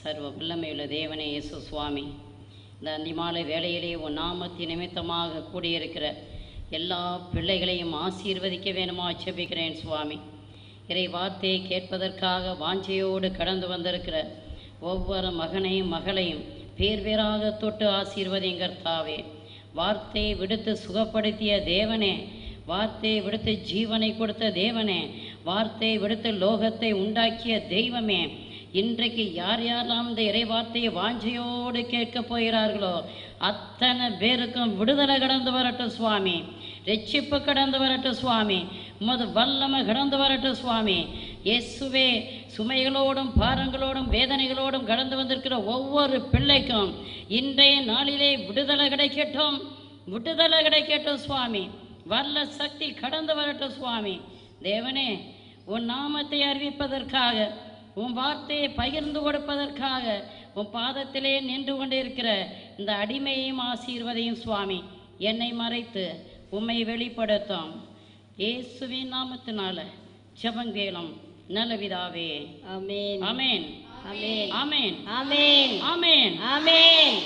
சர்வ வல்லமையுள்ள தேவனே இயேசு சுவாமி இந்த அந்திமாலை வேளையிலே உன் நாமத்தின் நிமித்தமாக கூடியிருக்கிற எல்லா பிள்ளைகளையும் ஆசீர்வதிக்க வேணுமா செபிக்கிறேன் சுவாமி இறை வார்த்தையை கேட்பதற்காக வாஞ்சையோடு கடந்து வந்திருக்கிற ஒவ்வொரு மகனையும் மகளையும் பேர் பேராக தொட்டு ஆசீர்வதியும் கர்த்தாவே வார்த்தையை விடுத்து சுகப்படுத்திய தேவனே வார்த்தையை விடுத்து ஜீவனை கொடுத்த தேவனே வார்த்தையை விடுத்து லோகத்தை உண்டாக்கிய தெய்வமே இன்றைக்கு யார் யாரெல்லாம் இந்த இறை வார்த்தையை வாஞ்சையோடு கேட்கப் போகிறார்களோ அத்தனை பேருக்கும் விடுதலை கடந்து வரட்டும் சுவாமி ரட்சிப்பு கடந்து வரட்டும் சுவாமி உமது வல்லமை கடந்து வரட்டும் சுவாமி இயேசுவே சுமைகளோடும் பாரங்களோடும் வேதனைகளோடும் கடந்து வந்திருக்கிற ஒவ்வொரு பிள்ளைக்கும் இன்றைய நாளிலே விடுதலை கிடைக்கட்டும் விடுதலை கிடைக்கட்டும் சுவாமி வல்ல சக்தி கடந்து வரட்டும் சுவாமி தேவனே உன் நாமத்தை அறிவிப்பதற்காக உன் வார்த்தையை பகிர்ந்து கொடுப்பதற்காக உன் பாதத்திலே நின்று கொண்டிருக்கிற இந்த அடிமையையும் ஆசீர்வதையும் சுவாமி என்னை மறைத்து உம்மை வெளிப்படுத்தும் இயேசுவின் நாமத்தினால ஜெபங்கேலம் நல்லவிதாவே ஆமென் ஆமென் ஆமென் ஆமென் ஆமென் ஆமென் ஆமென்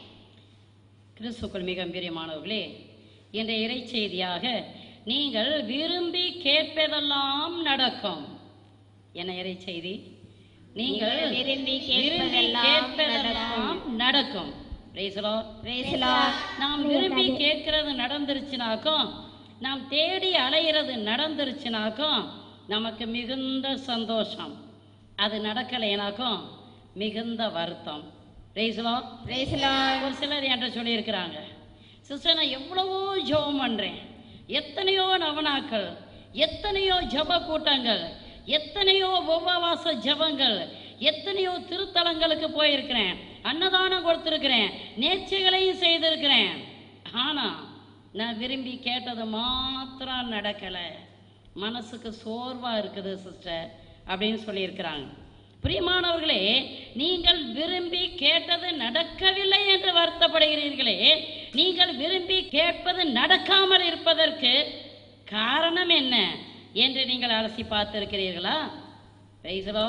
கிறிஸ்துக்குள் மிக பிரியமானவர்களே இன்றைய இறை செய்தியாக நீங்கள் விரும்பி கேட்பதெல்லாம் நடக்கும் என்ன இறை செய்தி நீங்கள் நீங்கள் விரும்பி விரும்பி கேட்பதெல்லாம் கேட்பதெல்லாம் நடக்கும் Praise the Lord. Praise the Lord. நாம் விரும்பி கேட்கறது நடந்துருச்சுனாக்கும் நாம் தேடி அலையிறது நடந்துருச்சுனாக்கும் நமக்கு மிகுந்த சந்தோஷம் அது நடக்கலைனாக்கும் மிகுந்த வருத்தம் Praise the Lord. Praise the Lord. ஒரு சிலர் என்கிட்ட சொல்லியிருக்கிறாங்க சிஸ்டர் நான் எவ்வளவோ ஜெபம் பண்ணுறேன் எத்தனையோ நவனாக்கள் எத்தனையோ ஜெப கூட்டங்கள் எத்தனையோ உபவாச ஜெபங்கள் எத்தனையோ திருத்தலங்களுக்கு போயிருக்கிறேன் அன்னதானம் கொடுத்துருக்கிறேன் நேர்ச்சைகளையும் செய்திருக்கிறேன் ஆனால் நான் விரும்பி கேட்டது மாத்திரம் நடக்கலை மனசுக்கு சோர்வாக இருக்குது சிஸ்டர் அப்படின்னு சொல்லியிருக்கிறாங்க பிரியமானவர்களே நீங்கள் விரும்பி கேட்டது நடக்கவில்லை என்று வருத்தப்படுகிறீர்களே நீங்கள் விரும்பி கேட்பது நடக்காமல் இருப்பதற்கு காரணம் என்ன என்று நீங்கள் அலசி பார்த்திருக்கிறீர்களா பேசுகிறோ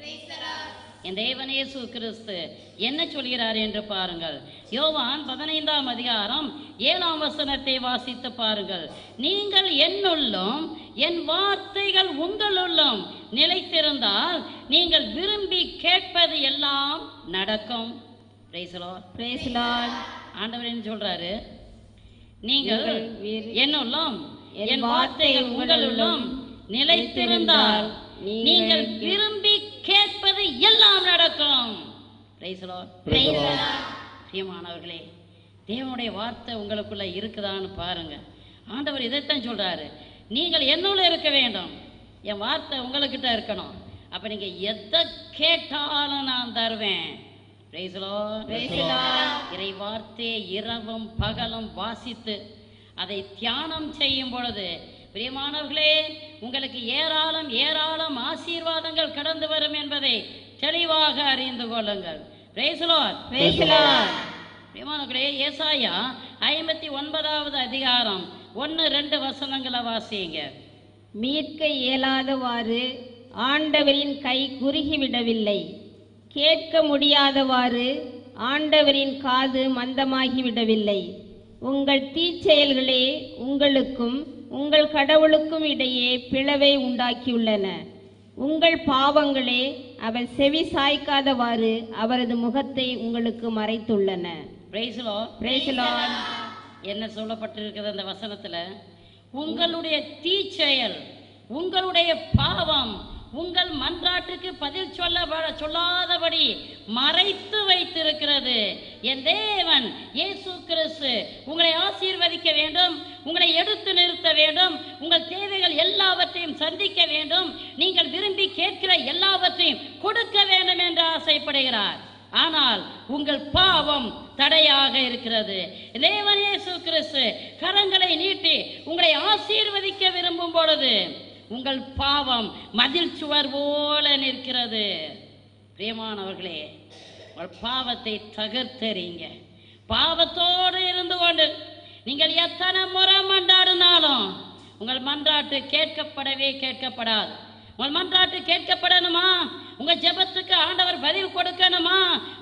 என் தேவன் இயேசு கிறிஸ்து என்ன சொல்கிறார் என்று பாருங்கள் யோவான் பதினைந்தாம் அதிகாரம் ஏழாம் வசனத்தை வாசித்து பாருங்கள் நீங்கள் என்னுள்ளும் என் வார்த்தைகள் உங்களுள்ளும் நிலைத்திருந்தால் நீங்கள் விரும்பி கேட்பது எல்லாம் நடக்கும் Praise the Lord. Praise the Lord. ஆண்டவர் என்ன சொல்றாரு நீங்கள் நீங்கள் விரு- என்னுள்ளும் என் என் வார்த்தைகள் உங்களுள்ளும் நிலைத்திருந்தால் நீங்கள் நீங்கள் விரும்பி கேட்பது எல்லாம் நடக்கும் Praise the Lord. Praise the Lord. பிரியமானவர்களே தேவனுடைய வார்த்தை உங்களுக்குள்ள இருக்குதான்னு பாருங்க ஆண்டவர் இதைத்தான் சொல்றாரு நீங்கள் என்னுள்ள இருக்க வேண்டும் என் வார்த்தை உங்களுக்கிட்ட இருக்கணும் அப்ப நீங்க எதை கேட்டாலும் நான் தருவேன் Praise the Lord. Praise the Lord. இறை வார்த்தையை இரவும் பகலும் வாசித்து அதை தியானம் செய்யும் பொழுது பிரியமானவர்களே உங்களுக்கு ஏராளம் ஏராளம் ஆசீர்வாதங்கள் கடந்து வரும் என்பதை தெளிவாக அறிந்து கொள்ளுங்கள் Praise the Lord. Praise the Lord. பிரியமானவர்களே ஏசாயா ஐம்பத்தி ஒன்பதாவது அதிகாரம் ஒன்று ரெண்டு வசனங்களை வாசிங்க மீட்க இயலாதவாறு ஆண்டவரின் கை குறுகிவிடவில்லை கேட்க முடியாதவாறு ஆண்டவரின் காது மந்தமாகிவிடவில்லை உங்கள் தீச்செயல்களே உங்களுக்கும் உங்கள் கடவுளுக்கும் இடையே பிளவை உண்டாக்கியுள்ளன உங்கள் பாவங்களே அவர் செவி சாய்க்காதவாறு அவரது முகத்தை உங்களுக்கு மறைத்துள்ளன Praise the Lord. Praise the Lord. என்ன சொல்லப்பட்டிருக்கிறது அந்த வசனத்துல உங்களுடைய தீச்செயல் உங்களுடைய பாவம் உங்கள் மன்றாட்டுக்கு பதில் சொல்ல சொல்லாதபடி மறைத்து வைத்திருக்கிறது என் தேவன் இயேசு கிறிஸ்து உங்களை ஆசீர்வதிக்க வேண்டும் உங்களை எடுத்து நிறுத்த வேண்டும் உங்கள் தேவைகள் எல்லாவற்றையும் சந்திக்க வேண்டும் நீங்கள் விரும்பி கேட்கிற எல்லாவற்றையும் கொடுக்க வேண்டும் என்று ஆசைப்படுகிறார் ஆனால் உங்கள் பாவம் தடையாக இருக்கிறது தேவன் இயேசு கிறிஸ்து கரங்களை நீட்டி உங்களை ஆசீர்வதிக்க விரும்பும் பொழுது உங்கள் பாவம் மதில் சுவர் போல நிற்கிறது பிரியமானவர்களே உங்கள் பாவத்தை தகர்த்தெறிங்க பாவத்தோடு இருந்து கொண்டு நீங்கள் எத்தனை முறை மன்றாடினாலும் உங்கள் மன்றாட்டு கேட்கப்படவே கேட்கப்படாது உங்கள் மன்றாட்டு கேட்கப்படணுமா உங்க ஜெபத்துக்கு ஆண்டவர் பதில் கொடுக்கணுமா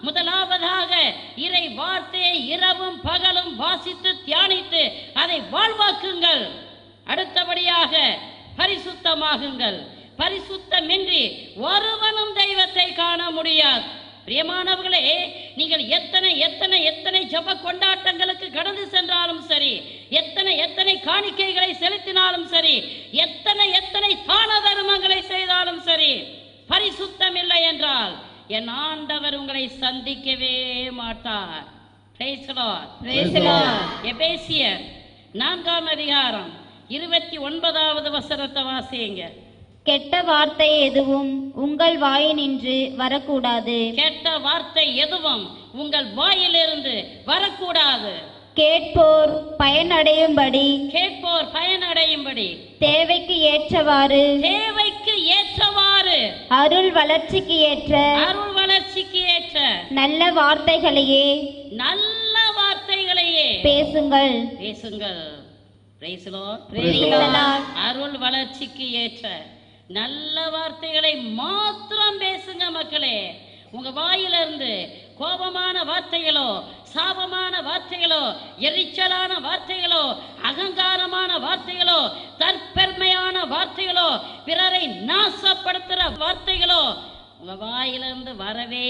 முதலாவதாக இறை வார்த்தையை இரவும் பகலும் வாசித்து தியானித்து அதை வாழ்வாக்குங்கள் அடுத்தபடியாக பரிசுத்தமாகுங்கள் பரிசுத்தமின்றி ஒருவனும் தெய்வத்தை காண முடியாது பிரியமானவர்களே நீங்கள் எத்தனை எத்தனை எத்தனை ஜப கொண்டாட்டங்களுக்கு கடந்து சென்றாலும் சரி எத்தனை எத்தனை காணிக்கைகளை செலுத்தினாலும் சரி எத்தனை எத்தனை தான தர்மங்களை செய்தாலும் சரி பரிசுத்தம் இல்லை என்றால் என் ஆண்டவர் உங்களை சந்திக்கவே மாட்டார் Praise the Lord. Praise the Lord. எபேசியர் நான்காம் அதிகாரம் இருபத்தி ஒன்பதாவது வசனத்தை வாசியுங்க கெட்ட வார்த்தை எதுவும் உங்கள் வாயினின்று வரக்கூடாது கெட்ட வார்த்தை எதுவும் உங்கள் வாயிலிருந்து வரக்கூடாது கேட்போர் பயனடையும்படி கேட்போர் பயனடையும்படி தேவைக்கு ஏற்றவாறு தேவைக்கு ஏற்றவாறு அருள் வளர்ச்சிக்கு ஏற்ற அருள் வளர்ச்சிக்கு ஏற்ற நல்ல வார்த்தைகளையே நல்ல வார்த்தைகளையே பேசுங்கள் பேசுங்கள் Praise the Lord. Praise the Lord. அருள் வளர்ச்சிக்கு ஏற்ற நல்ல வார்த்தைகளை மாத்திரம் பேசுங்க மக்களே உங்க வாயிலிருந்து கோபமான வார்த்தைகளோ சாபமான வார்த்தைகளோ எரிச்சலான வார்த்தைகளோ அகங்காரமான வார்த்தைகளோ தற்பெருமையான வார்த்தைகளோ பிறரை நாசப்படுத்துற வார்த்தைகளோ உங்க வாயிலிருந்து வரவே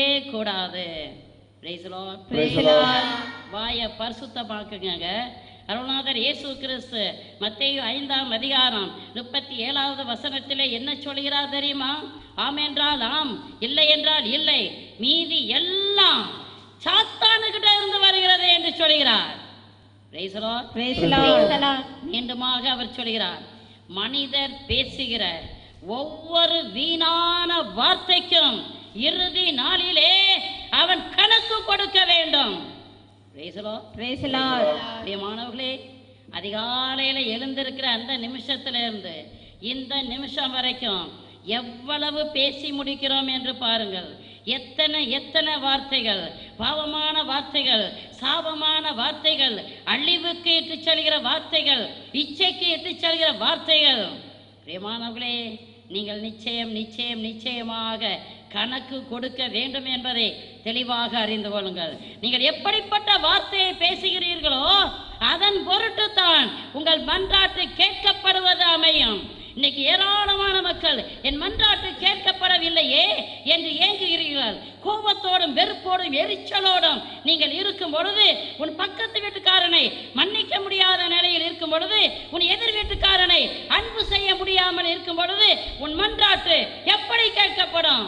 கூடாது Praise the Lord. Praise the Lord. வாயை பரிசுத்தமாக்குங்க அருணாதர் இயேசு கிறிஸ்து மத்தேயு ஐந்தாம் அதிகாரம் முப்பத்தி ஏழாவது வசனத்திலே என்ன சொல்கிறார் தெரியுமா ஆம் என்றால் ஆம் இல்லை என்றால் இல்லை மீதி எல்லாம் சாத்தானுகிட்ட இருந்து வருகிறது என்று சொல்கிறார் Praise the Lord. Praise the Praise Lord. the Lord. மீண்டுமாக அவர் சொல்கிறார் மனிதர் பேசுகிற ஒவ்வொரு வீணான வார்த்தைக்கும் இறுதி நாளிலே அவன் கணக்கு கொடுக்க வேண்டும் Praise the Lord. Praise the Lord. பிரியமானவர்களே அதிகாலையில எழுந்திருக்கிற அந்த நிமிஷத்துல இருந்து இந்த நிமிஷம் வரைக்கும் எவ்வளவு பேசி முடிக்கிறோம் என்று பாருங்கள் எத்தனை எத்தனை வார்த்தைகள் பாவமான வார்த்தைகள் சாபமான வார்த்தைகள் அழிவுக்கு இட்டுச் செல்கிற வார்த்தைகள் இச்சைக்கு இட்டுச் செல்கிற வார்த்தைகள் பிரியமானவர்களே நீங்கள் நிச்சயம் நிச்சயம் நிச்சயமாக கணக்கு கொடுக்க வேண்டும் என்பதை தெளிவாக அறிந்து கொள்ளுங்கள் நீங்கள் எப்படிப்பட்ட வார்த்தையை பேசுகிறீர்களோ அதன் பொருட்டு தான் உங்கள் மன்றாட்டு கேட்கப்படுவது அமையும் இன்னைக்கு ஏராளமான மக்கள் என் மன்றாட்டு கேட்கப்படவில்லையே என்று ஏங்குகிறீர்கள் கோபத்தோடும் வெறுப்போடும் எரிச்சலோடும் நீங்கள் இருக்கும் பொழுது உன் பக்கத்து வீட்டுக்காரனை மன்னிக்க முடியாத நிலையில் இருக்கும் பொழுது உன் எதிர் வீட்டுக்காரனை அன்பு செய்ய முடியாமல் இருக்கும் பொழுது உன் மன்றாட்டு எப்படி கேட்கப்படும்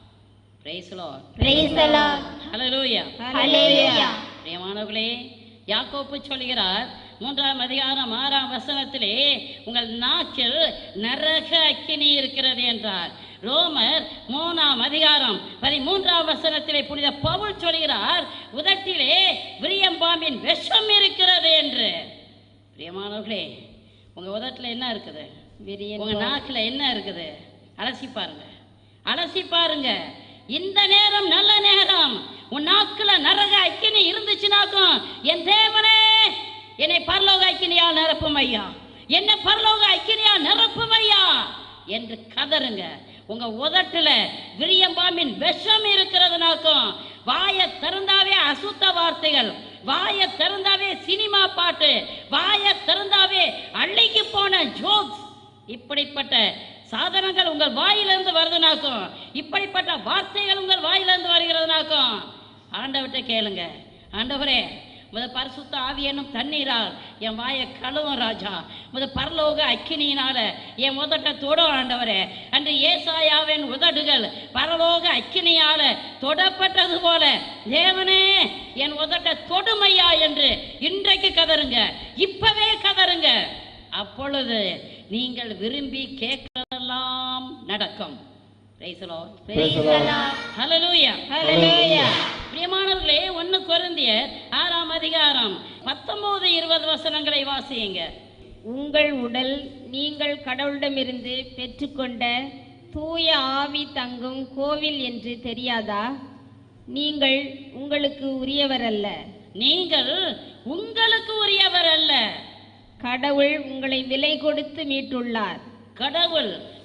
Praise the Lord. Praise the Lord. Hallelujah. Hallelujah. பிரியமானவர்களே யாக்கோப்பு சொல்கிறார் மூன்றாம் அதிகாரம் ஆறாம் வசனத்திலே உங்கள் நாக்கில் நரக அக்கினி இருக்கிறது என்றார் ரோமர் மூணாம் அதிகாரம் பதிமூன்றாம் வசனத்திலே புனித பவுல் சொல்கிறார் உதட்டிலே விரியம்பாம்பின் விஷம் இருக்கிறது என்று பிரியமானவர்களே உங்க உதட்டில் என்ன இருக்குது விரியன் உங்க நாக்குல என்ன இருக்குது அலசி பாருங்க அலசி பாருங்க இந்த நேரம் நல்ல நேரம் உன் நாக்குல நரக அக்கினி இருந்துச்சுனாக்கும் என் தேவனே என்னை பரலோக அக்கினியால் நிரப்பும் ஐயா என்ன பரலோக அக்கினியால் நிரப்பும் ஐயா என்று கதறுங்க உங்க உதட்டுல விரியம்பாம்பின் விஷம் இருக்கிறதுனாக்கும் வாயை திறந்தாவே அசுத்த வார்த்தைகள் வாயை திறந்தாவே சினிமா பாட்டு வாயை திறந்தாவே அள்ளிக்கு போன ஜோக்ஸ் இப்படிப்பட்ட சாதனங்கள் உங்கள் வாயிலிருந்து வருதுனாக்கும் இப்படிப்பட்ட வார்த்தைகள் உங்கள் வாயிலிருந்து வருகிறதுனாக்கும் ஆண்டவர்கிட்ட கேளுங்க ஆண்டவரே முத பரிசுத்த ஆவி என்னும் தண்ணீரால் என் வாயை கழுவும் ராஜா முத பரலோக அக்கினியினால என் உதட்டை தொடும் ஆண்டவரே அன்று ஏசாயாவின் உதடுகள் பரலோக அக்கினியால தொடப்பட்டது போல தேவனே என் உதட்டை தொடுமையா என்று இன்றைக்கு கதறுங்க இப்பவே கதறுங்க அப்பொழுது நீங்கள் விரும்பி கேட்கிறதெல்லாம் நடக்கும் Praise the Lord. Praise the Lord. Hallelujah. Hallelujah. பிரியமானவர்களே ஒன்று கொரிந்தியர் ஆறாம் அதிகாரம் பத்தொன்பது இருபது வசனங்களை வாசியுங்க உங்கள் உடல் நீங்கள் கடவுளிடமிருந்து பெற்றுக்கொண்ட தூய ஆவி தங்கும் கோவில் என்று தெரியாதா நீங்கள் உங்களுக்கு உரியவர் அல்ல நீங்கள் உங்களுக்கு உரியவர் அல்ல கடவுள் உங்களை விலை கொடுத்து மீட்டுள்ளார் கடவுள்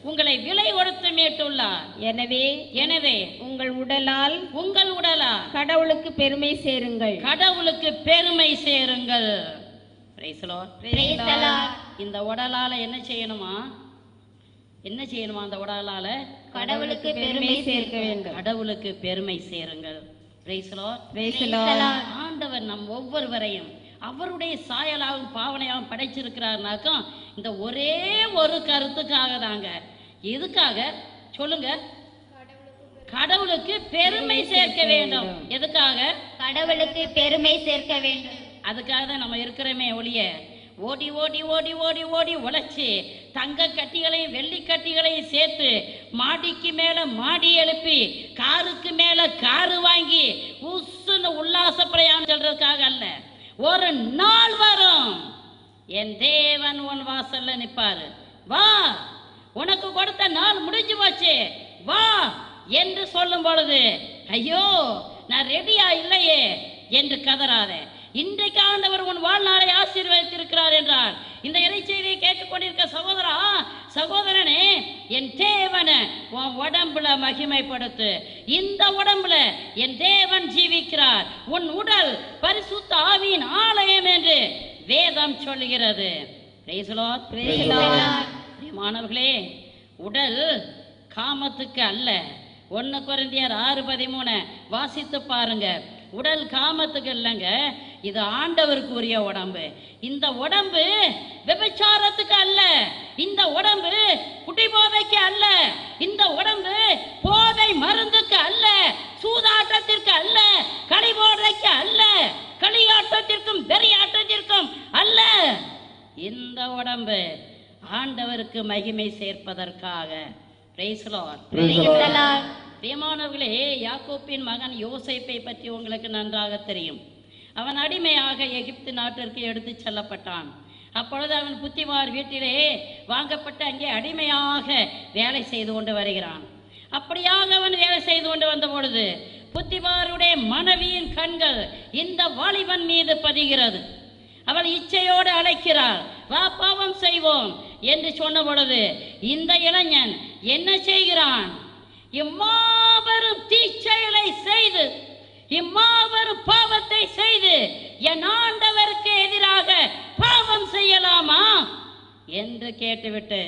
உங்களை விலை கொடுத்து மீட்டுள்ளார் எனவே எனவே உங்கள் உடலால் உங்கள் உடலா கடவுளுக்கு பெருமை சேருங்கள் கடவுளுக்கு பெருமை சேருங்கள் Praise the Lord. Praise the Lord. இந்த உடலால என்ன செய்யணுமா என்ன செய்யணுமா அந்த உடலால கடவுளுக்கு பெருமை சேர்க்க வேண்டும் கடவுளுக்கு பெருமை சேருங்கள் Praise the Lord. Praise the Praise the Lord. Lord. ஆண்டவர் நம் ஒவ்வொருவரையும் அவருடைய சாயலாகவும் பாவனையாகவும் படைச்சிருக்கிறாருனாக்கும் இந்த ஒரே ஒரு கருத்துக்காக தாங்க எதுக்காக சொல்லுங்க கடவுளுக்கு பெருமை சேர்க்க வேண்டும் எதுக்காக கடவுளுக்கு பெருமை சேர்க்க வேண்டும் அதுக்காக தான் நம்ம இருக்கிறோமே ஒழிய ஓடி ஓடி ஓடி ஓடி ஓடி உழைச்சி தங்க கட்டிகளையும் வெள்ளி கட்டிகளையும் சேர்த்து மாடிக்கு மேல மாடி எழுப்பி காருக்கு மேல காரு வாங்கி உசுன்னு உல்லாச பிரயாணம் சொல்றதுக்காக அல்ல ஒரு நாள் வரும் என் தேவன் உன் வாசல்ல நிப்பாரு வா உனக்கு கொடுத்த நாள் முடிஞ்சு போச்சு வா என்று சொல்லும் பொழுது ஐயோ நான் ரெடியா இல்லையே என்று கதறாதே இன்றைக்கு ஆண்டவர் உன் வாழ்நாளை ஆசீர்வதித்திருக்கிறார் என்றார் இந்த இறைச்செய்தியை கேட்டுக்கொண்டிருக்க சகோதரா சகோதரனே என் தேவனை உன் உடம்புல மகிமைப்படுத்து இந்த உடம்புல என் தேவன் ஜீவிக்கிறார் உன் உடல் பரிசுத்த ஆவியின் ஆலயம் என்று வேதம் சொல்லுகிறது Praise the Lord. Praise the Lord. பிரியமானவர்களே உடல் காமத்துக்கு அல்ல ஒன்று குறைந்தியர் ஆறு பதிமூணு வாசித்து பாருங்க உடல் காமத்துக்கு இல்லைங்க இது ஆண்டவருக்கு உரிய உடம்பு இந்த உடம்பு விபச்சாரத்துக்கு அல்ல இந்த உடம்பு குடிபோதைக்கு அல்ல இந்த உடம்பு போதை மருந்துக்கு அல்ல சூதாட்டத்திற்கு அல்ல களிபோதைக்கு அல்ல களியாட்டத்திற்கும் வெறியாட்டத்திற்கும் அல்ல இந்த உடம்பு ஆண்டவருக்கு மகிமை சேர்ப்பதற்காக Praise the Lord. Praise the Lord. பிரியமானவர்களே யாக்கோப்பின் மகன் யோசேப்பை பற்றி உங்களுக்கு நன்றாக தெரியும் அவன் அடிமையாக எகிப்து நாட்டிற்கு எடுத்து செல்லப்பட்டான் அப்பொழுது அவன் புத்திமார் வீட்டிலே வாங்கப்பட்டு அங்கே அடிமையாக வேலை செய்து கொண்டு வருகிறான் அப்படியாக அவன் வேலை செய்து கொண்டு வந்த பொழுது புத்திமாருடைய மனைவியின் கண்கள் இந்த வாலிபன் மீது பதிகிறது அவள் இச்சையோடு அழைக்கிறாள் வா பாவம் செய்வோம் என்று சொன்ன பொழுது இந்த இளைஞன் என்ன செய்கிறான் இம்மாபெரும் தீச்செயலை செய்து இம்மாபெரும் பாவத்தை செய்து என் ஆண்டவருக்கு எதிராக பாவம் செய்யலாமா என்று கேட்டுவிட்டு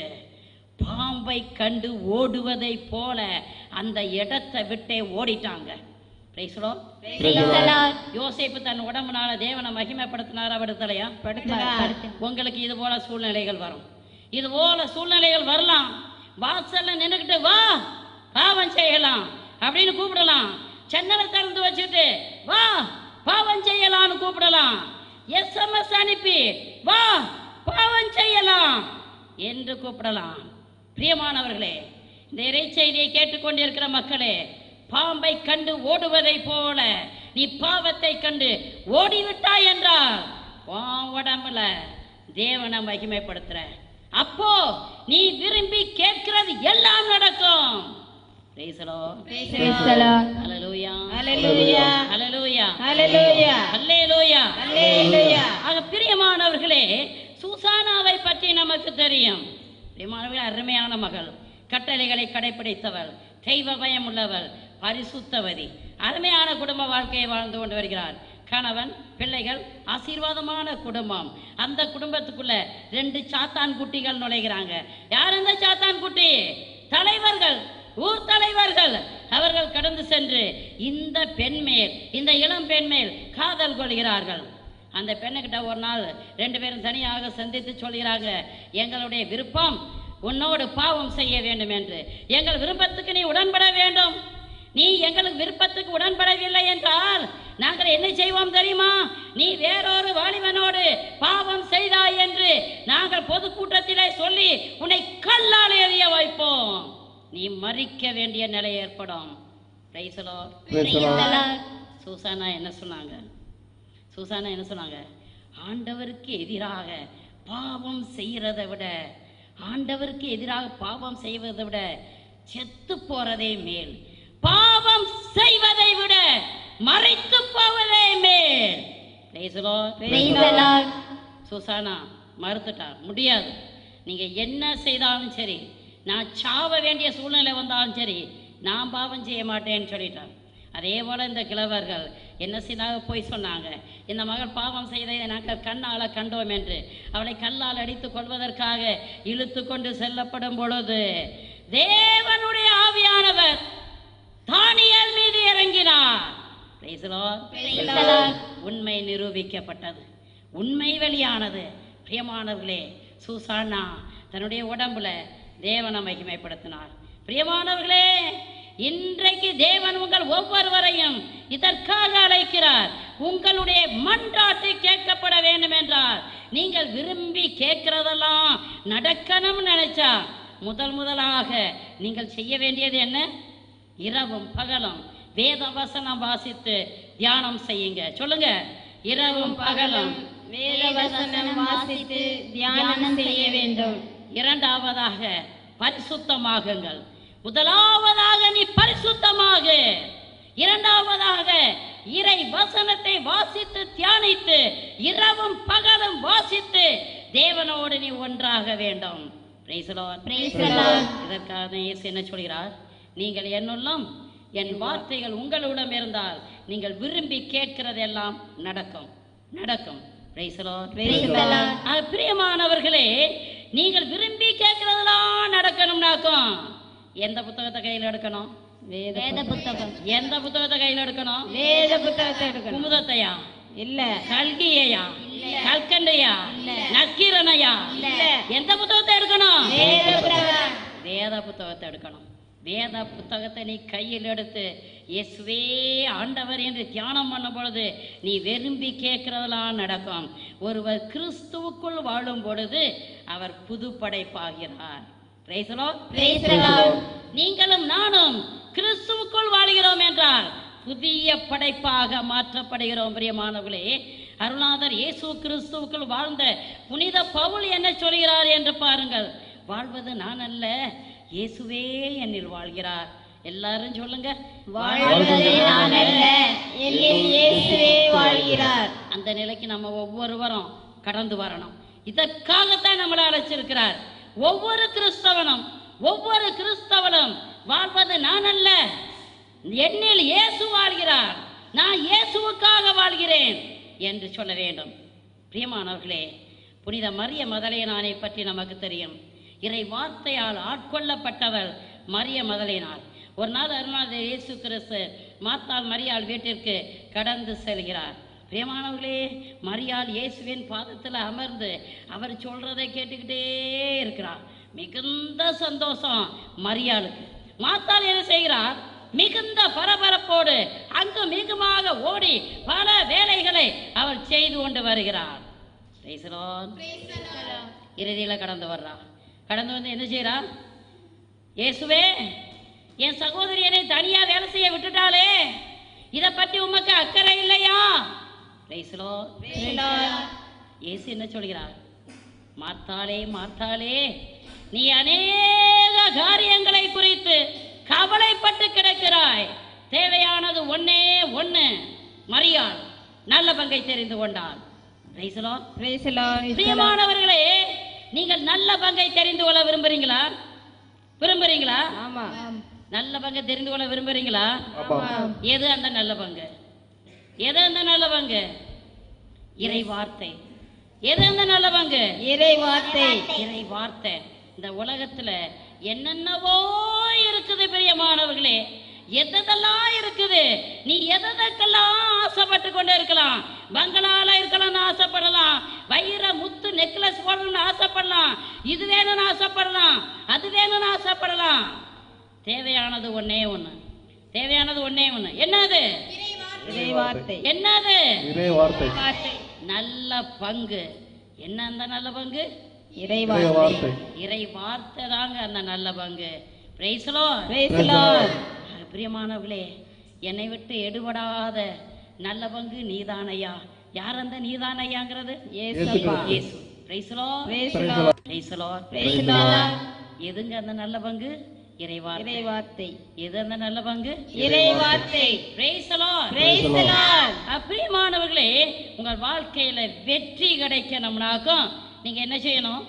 பாம்பை கண்டு ஓடுவதை போல அந்த இடத்தை விட்டே ஓடிட்டாங்க Praise the Lord. Praise the Lord. யோசேப்பு தன் உடம்புனால தேவனை மகிமைப்படுத்தினாரா படுத்தலையா படுத்தினார். உங்களுக்கு இது போல சூழ்நிலைகள் வரும் இது போல சூழ்நிலைகள் வரலாம் வாசல்ல நின்னுக்கிட்டு வா பாவம் செய்யலாம் அப்படின்னு கூப்பிடலாம் சென்னலை திறந்து வச்சுட்டு வா பாவம் செய்யலாம்னு கூப்பிடலாம் எஸ்எம்எஸ் அனுப்பி வா பாவம் செய்யலாம் என்று கூப்பிடலாம் பிரியமானவர்களே இந்த இறைச்செய்தியை கேட்டுக்கொண்டிருக்கிற மக்களே பாம்பை கண்டு ஓடுவதை போல நீ பாவத்தை கண்டு ஓடிவிட்டாய் என்றால் உன் உடம்புல தேவனை மகிமைப்படுத்துற அப்போ நீ விரும்பி கேட்கிறது எல்லாம் நடக்கும் Praise the Lord. Praise the Lord. Hallelujah. Hallelujah. Hallelujah. Hallelujah. Hallelujah. Hallelujah. ஆக பிரியமானவர்களே சூசானாவை பற்றி நமக்கு தெரியும் பிரியமானவர்களே அருமையான மகள் கட்டளைகளை கடைபிடித்தவள் தெய்வ பயம் உள்ளவள் பரிசுத்தவதி அருமையான குடும்ப வாழ்க்கையை வாழ்ந்து கொண்டு வருகிறார் கணவன் பிள்ளைகள் ஆசீர்வாதமான குடும்பம் அந்த குடும்பத்துக்குள்ள ரெண்டு சாத்தான் குட்டிகள் நுழைகிறாங்க யார் அந்த சாத்தான் குட்டி தலைவர்கள் ஊர் தலைவர்கள் அவர்கள் கடந்து சென்று இந்த பெண் மேல் இந்த இளம் பெண் மேல் காதல் கொள்கிறார்கள் அந்த பெண்ணுக்கிட்ட ஒரு நாள் ரெண்டு பேரும் தனியாக சந்தித்து சொல்கிறாங்க எங்களுடைய விருப்பம் உன்னோடு பாவம் செய்ய வேண்டும் என்று எங்கள் விருப்பத்துக்கு நீ உடன்பட வேண்டும் நீ எங்களுக்கு விருப்பத்துக்கு உடன்படவில்லை என்றால் நாங்கள் என்ன செய்வோம் தெரியுமா நீ வேறொரு வாலிபனோடு பாவம் செய்தாய் என்று நாங்கள் பொதுக்கூட்டத்திலே சொல்லி உன்னை கல்லால் எறிய வைப்போம் நீ மறிக்க வேண்டிய நிலை ஏற்படும் Praise the Lord. Praise the Lord. சூசானா என்ன சொன்னாங்க சூசானா என்ன சொன்னாங்க ஆண்டவருக்கு எதிராக பாவம் செய்யறதை விட ஆண்டவருக்கு எதிராக பாவம் செய்வதை விட செத்து போறதே மேல் பாவம் செய்வதை விட மறைத்து போவதே மேல் Praise the Lord. Praise the Lord. Susanna மறுத்துட்டா முடியாது நீங்க என்ன செய்தாலும் சரி நான் சாவ வேண்டிய சூழ்நிலை வந்தாலும் சரி நான் பாவம் செய்ய மாட்டேன்னு சொல்லிட்டான் அதே போல இந்த கிழவர்கள் என்ன செய்தாக போய் சொன்னாங்க இந்த மகள் பாவம் செய்ததை நாங்கள் கண்ணால் கண்டோம் என்று அவளை கல்லால் அடித்து கொள்வதற்காக இழுத்து கொண்டு செல்லப்படும் பொழுது தேவனுடைய ஆவியானவர் தானியல் மீது இறங்கினார் Praise the Lord. Praise the Lord. உண்மை நிரூபிக்கப்பட்டது உண்மை வெளியானது பிரியமானவர்களே சூசானா தன்னுடைய உடம்புல தேவனை மகிமைப்படுத்தினார் பிரியமானவர்களே இன்றைக்கு தேவன் உங்கள் ஒவ்வொருவரையும் இதற்காக அழைக்கிறார் உங்களுடைய மன்றாட்டு கேட்கப்பட வேண்டும் என்றால் நீங்கள் விரும்பி கேட்கிறதெல்லாம் நடக்கணும்னு நினைச்சா முதல் முதலாக நீங்கள் செய்ய வேண்டியது என்ன இரவும் பகலும் வேத வசனம் வாசித்து தியானம் செய்யுங்க சொல்லுங்க இரவும் பகலும் வேத வசனம் வாசித்து தியானம் செய்ய வேண்டும் இரண்டாவதாக பரிசுத்தமாகுங்கள் முதலாவதாக நீ பரிசுத்தமாக இரண்டாவதாக இறை வசனத்தை வாசித்து தியானித்து இரவும் பகலும் வாசித்து தேவனோடு நீ ஒன்றாக வேண்டும் Praise the Lord. Praise the Lord. இதற்காக தான் இயேசு என்ன சொல்கிறார் நீங்கள் என்னுள்ளம் என் வார்த்தைகள் உங்களிடம் இருந்தால் நீங்கள் விரும்பி கேட்கிறதெல்லாம் நடக்கும் நடக்கும் Praise the Lord. Praise the Lord. ஆக, பிரியமானவர்களே நீங்கள் விரும்பி கேட்கிறதெல்லாம் நடக்கணும்னாக்கும் எந்த புத்தகத்தை கையில் எடுக்கணும் வேத புத்தகம் எந்த புத்தகத்தை கையில் எடுக்கணும் வேத புத்தகத்தை எடுக்கணும் குமுதத்தையா இல்ல கல்கியையா கல்கண்டையா நக்கீரனையா எந்த புத்தகத்தை எடுக்கணும் வேத புத்தகம் வேத புத்தகத்தை எடுக்கணும் வேத புத்தகத்தை நீ கையில் எடுத்து இயேசுவே ஆண்டவர் என்று தியானம் பண்ணும் பொழுது நீ விரும்பி கேட்கிறதெல்லாம் நடக்கும் ஒருவர் கிறிஸ்துவுக்குள் வாழும் பொழுது அவர் புது படைப்பாகிறார் Praise the Lord. Praise the Lord. நீங்களும் நானும் கிறிஸ்துவுக்குள் வாழ்கிறோம் என்றால் புதிய படைப்பாக மாற்றப்படுகிறோம் பிரியமானவர்களே அருளாதர் இயேசு கிறிஸ்துவுக்குள் வாழ்ந்த புனித பவுல் என்ன சொல்கிறார் என்று பாருங்கள் வாழ்வது நான் அல்ல இயேசுவே என்னில் வாழ்கிறார் எல்லாரும் சொல்லுங்க வாழ்வது நான் அல்ல என்னில் இயேசுவே வாழ்கிறார் அந்த நிலைக்கு நம்ம ஒவ்வொருவரும் கடந்து வரணும் இதற்காகத்தான் நம்மளை அழைச்சிருக்கிறார் ஒவ்வொரு கிறிஸ்தவனும் ஒவ்வொரு கிறிஸ்தவனும் வாழ்வது நான் அல்ல என்னில் இயேசு வாழ்கிறார் நான் இயேசுவுக்காக வாழ்கிறேன் என்று சொல்ல வேண்டும் பிரியமானவர்களே புனித மரிய மதலையனானை பற்றி நமக்கு தெரியும் இறை வார்த்தையால் ஆட்கொள்ளப்பட்டவர் மரிய மதலையனார் ஒரு நாள் அருணாத இயேசு கிறிஸ்து மாத்தாள் மரியாள் வீட்டிற்கு கடந்து செல்கிறார் பிரியமானவர்களே மரியாள் இயேசுவின் பாதத்தில் அமர்ந்து அவர் சொல்றதை கேட்டுக்கிட்டே இருக்கிறார் மிகுந்த சந்தோஷம் மரியாளுக்கு மாத்தாள் என்ன செய்கிறார் மிகுந்த பரபரப்போடு அங்கும் மிகுமாக ஓடி பல வேலைகளை அவர் செய்து கொண்டு வருகிறார் Praise the Lord. இறுதியில கடந்து வர்றான் கடந்து வந்து என்ன செய்றான் இயேசுவே என் சகோதரி என்னை தனியா வேலை செய்ய விட்டுட்டாளே இத பற்றி உமக்கு அக்கறை இல்லையா Praise the Lord. இயேசு என்ன சொல்கிறார் மார்த்தாளே மார்த்தாளே நீ அநேக காரியங்களை குறித்து கவலைப்பட்டு கிடக்கிறாய் தேவையானது ஒன்னே ஒண்ணு மரியாள் நல்ல பங்கை தெரிந்து கொண்டாள் Praise the Lord. Praise the Lord. பிரியமானவர்களே நீங்கள் நல்ல பங்கை தெரிந்து கொள்ள விரும்புறீங்களா விரும்புறீங்களா ஆமா நல்ல பங்கை தெரிந்து கொள்ள விரும்புறீங்களா ஆமா எது அந்த நல்ல பங்கு எது அந்த நல்ல பங்கு இறை வார்த்தை எது அந்த நல்ல பங்கு இறை வார்த்தை இறை வார்த்தை இந்த உலகத்துல என்னென்னவோ இருக்குது பிரியமானவர்களே எதெல்லாம் இருக்குது நீ எதற்கெல்லாம் ஆசைப்பட்டு கொண்டு இருக்கலாம் பங்களால இருக்கலாம்னு ஆசைப்படலாம் வைர முத்து நெக்லஸ் போடணும்னு ஆசைப்படலாம் இது வேணும்னு ஆசைப்படலாம் அது வேணும்னு ஆசைப்படலாம் தேவையானது ஒண்ணே ஒண்ணு தேவையானது ஒண்ணே ஒண்ணு என்னது இறை வார்த்தை என்னது இறை வார்த்தை நல்ல பங்கு என்ன அந்த நல்ல பங்கு இறை இறை வார்த்தை வார்த்தை இறை வார்த்தை தாங்க அந்த நல்ல பங்கு பிரைஸ்லோ Praise the Lord. பிரியமானவர்களே என்னை விட்டு எடுபடாத நல்ல பங்கு நீதானையா யார் அந்த நீதானையாங்கிறது இயேசப்பா இயேசு பிரைஸ்லோ Praise the Lord. பிரைஸ்லோ Praise the Lord. எதுங்க அந்த நல்ல பங்கு இறை வார்த்தை இறை வார்த்தை எது அந்த நல்ல பங்கு இறை வார்த்தை பிரைஸ்லோ Praise the Lord. பிரியமானவர்களே உங்கள் வாழ்க்கையில வெற்றி கிடைக்கணும்னாக்கும் நீங்க என்ன செய்யணும்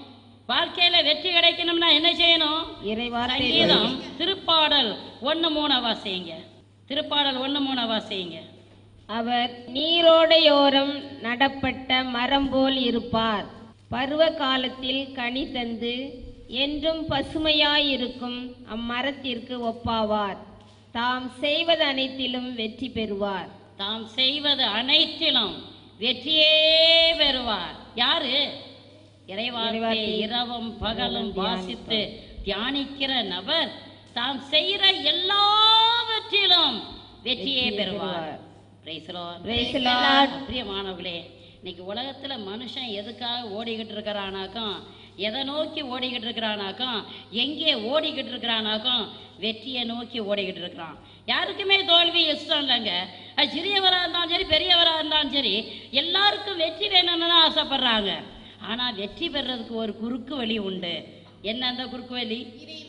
வாழ்க்கையில வெற்றி கிடைக்கணும்னா என்ன செய்யணும் இறைவார்த்தை சங்கீதம் திருப்பாடல் ஒன்று மூணு வாசிங்க திருப்பாடல் ஒன்று மூணு வாசிங்க அவர் நீரோடையோரம் நடப்பட்ட மரம் போல் இருப்பார் பருவ காலத்தில் கனி தந்து என்றும் பசுமையாயிருக்கும் அம்மரத்திற்கு ஒப்பாவார் தாம் செய்வது அனைத்திலும் வெற்றி பெறுவார் தாம் செய்வது அனைத்திலும் வெற்றியே பெறுவார் யாரு இறைவார்த்தை இறைவார்த்தை இரவும் பகலும் தியானிப்பார். வாசித்து தியானிக்கிற நபர் தாம் செய்கிற எல்லாவற்றிலும் வெற்றியே வெற்றியை பெறுவார் பெறுவார். Praise the Lord. Praise the Lord. பிரியமானவர்களே இன்னைக்கு உலகத்துல மனுஷன் எதுக்காக ஓடிக்கிட்டு இருக்கிறானாக்கும் எதை நோக்கி ஓடிக்கிட்டு இருக்கிறானாக்கும் எங்கே ஓடிக்கிட்டு இருக்கிறானாக்கும் வெற்றியை நோக்கி ஓடிக்கிட்டு இருக்கிறான் யாருக்குமே தோல்வி இஷ்டம் இல்லைங்க அது சிறியவராக இருந்தாலும் சரி பெரியவராக இருந்தாலும் சரி எல்லாருக்கும் வெற்றி வேணும்னு தான் ஆசைப்படுறாங்க ஆனா வெற்றி பெறதுக்கு ஒரு குறுக்கு வழி உண்டு என்ன அந்த குறுக்கு வழி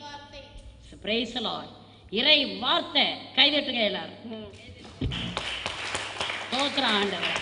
Praise the Lord. இறை வார்த்தை கைதட்டுங்க எல்லாரும் தோக்குறான் ஆண்டவர்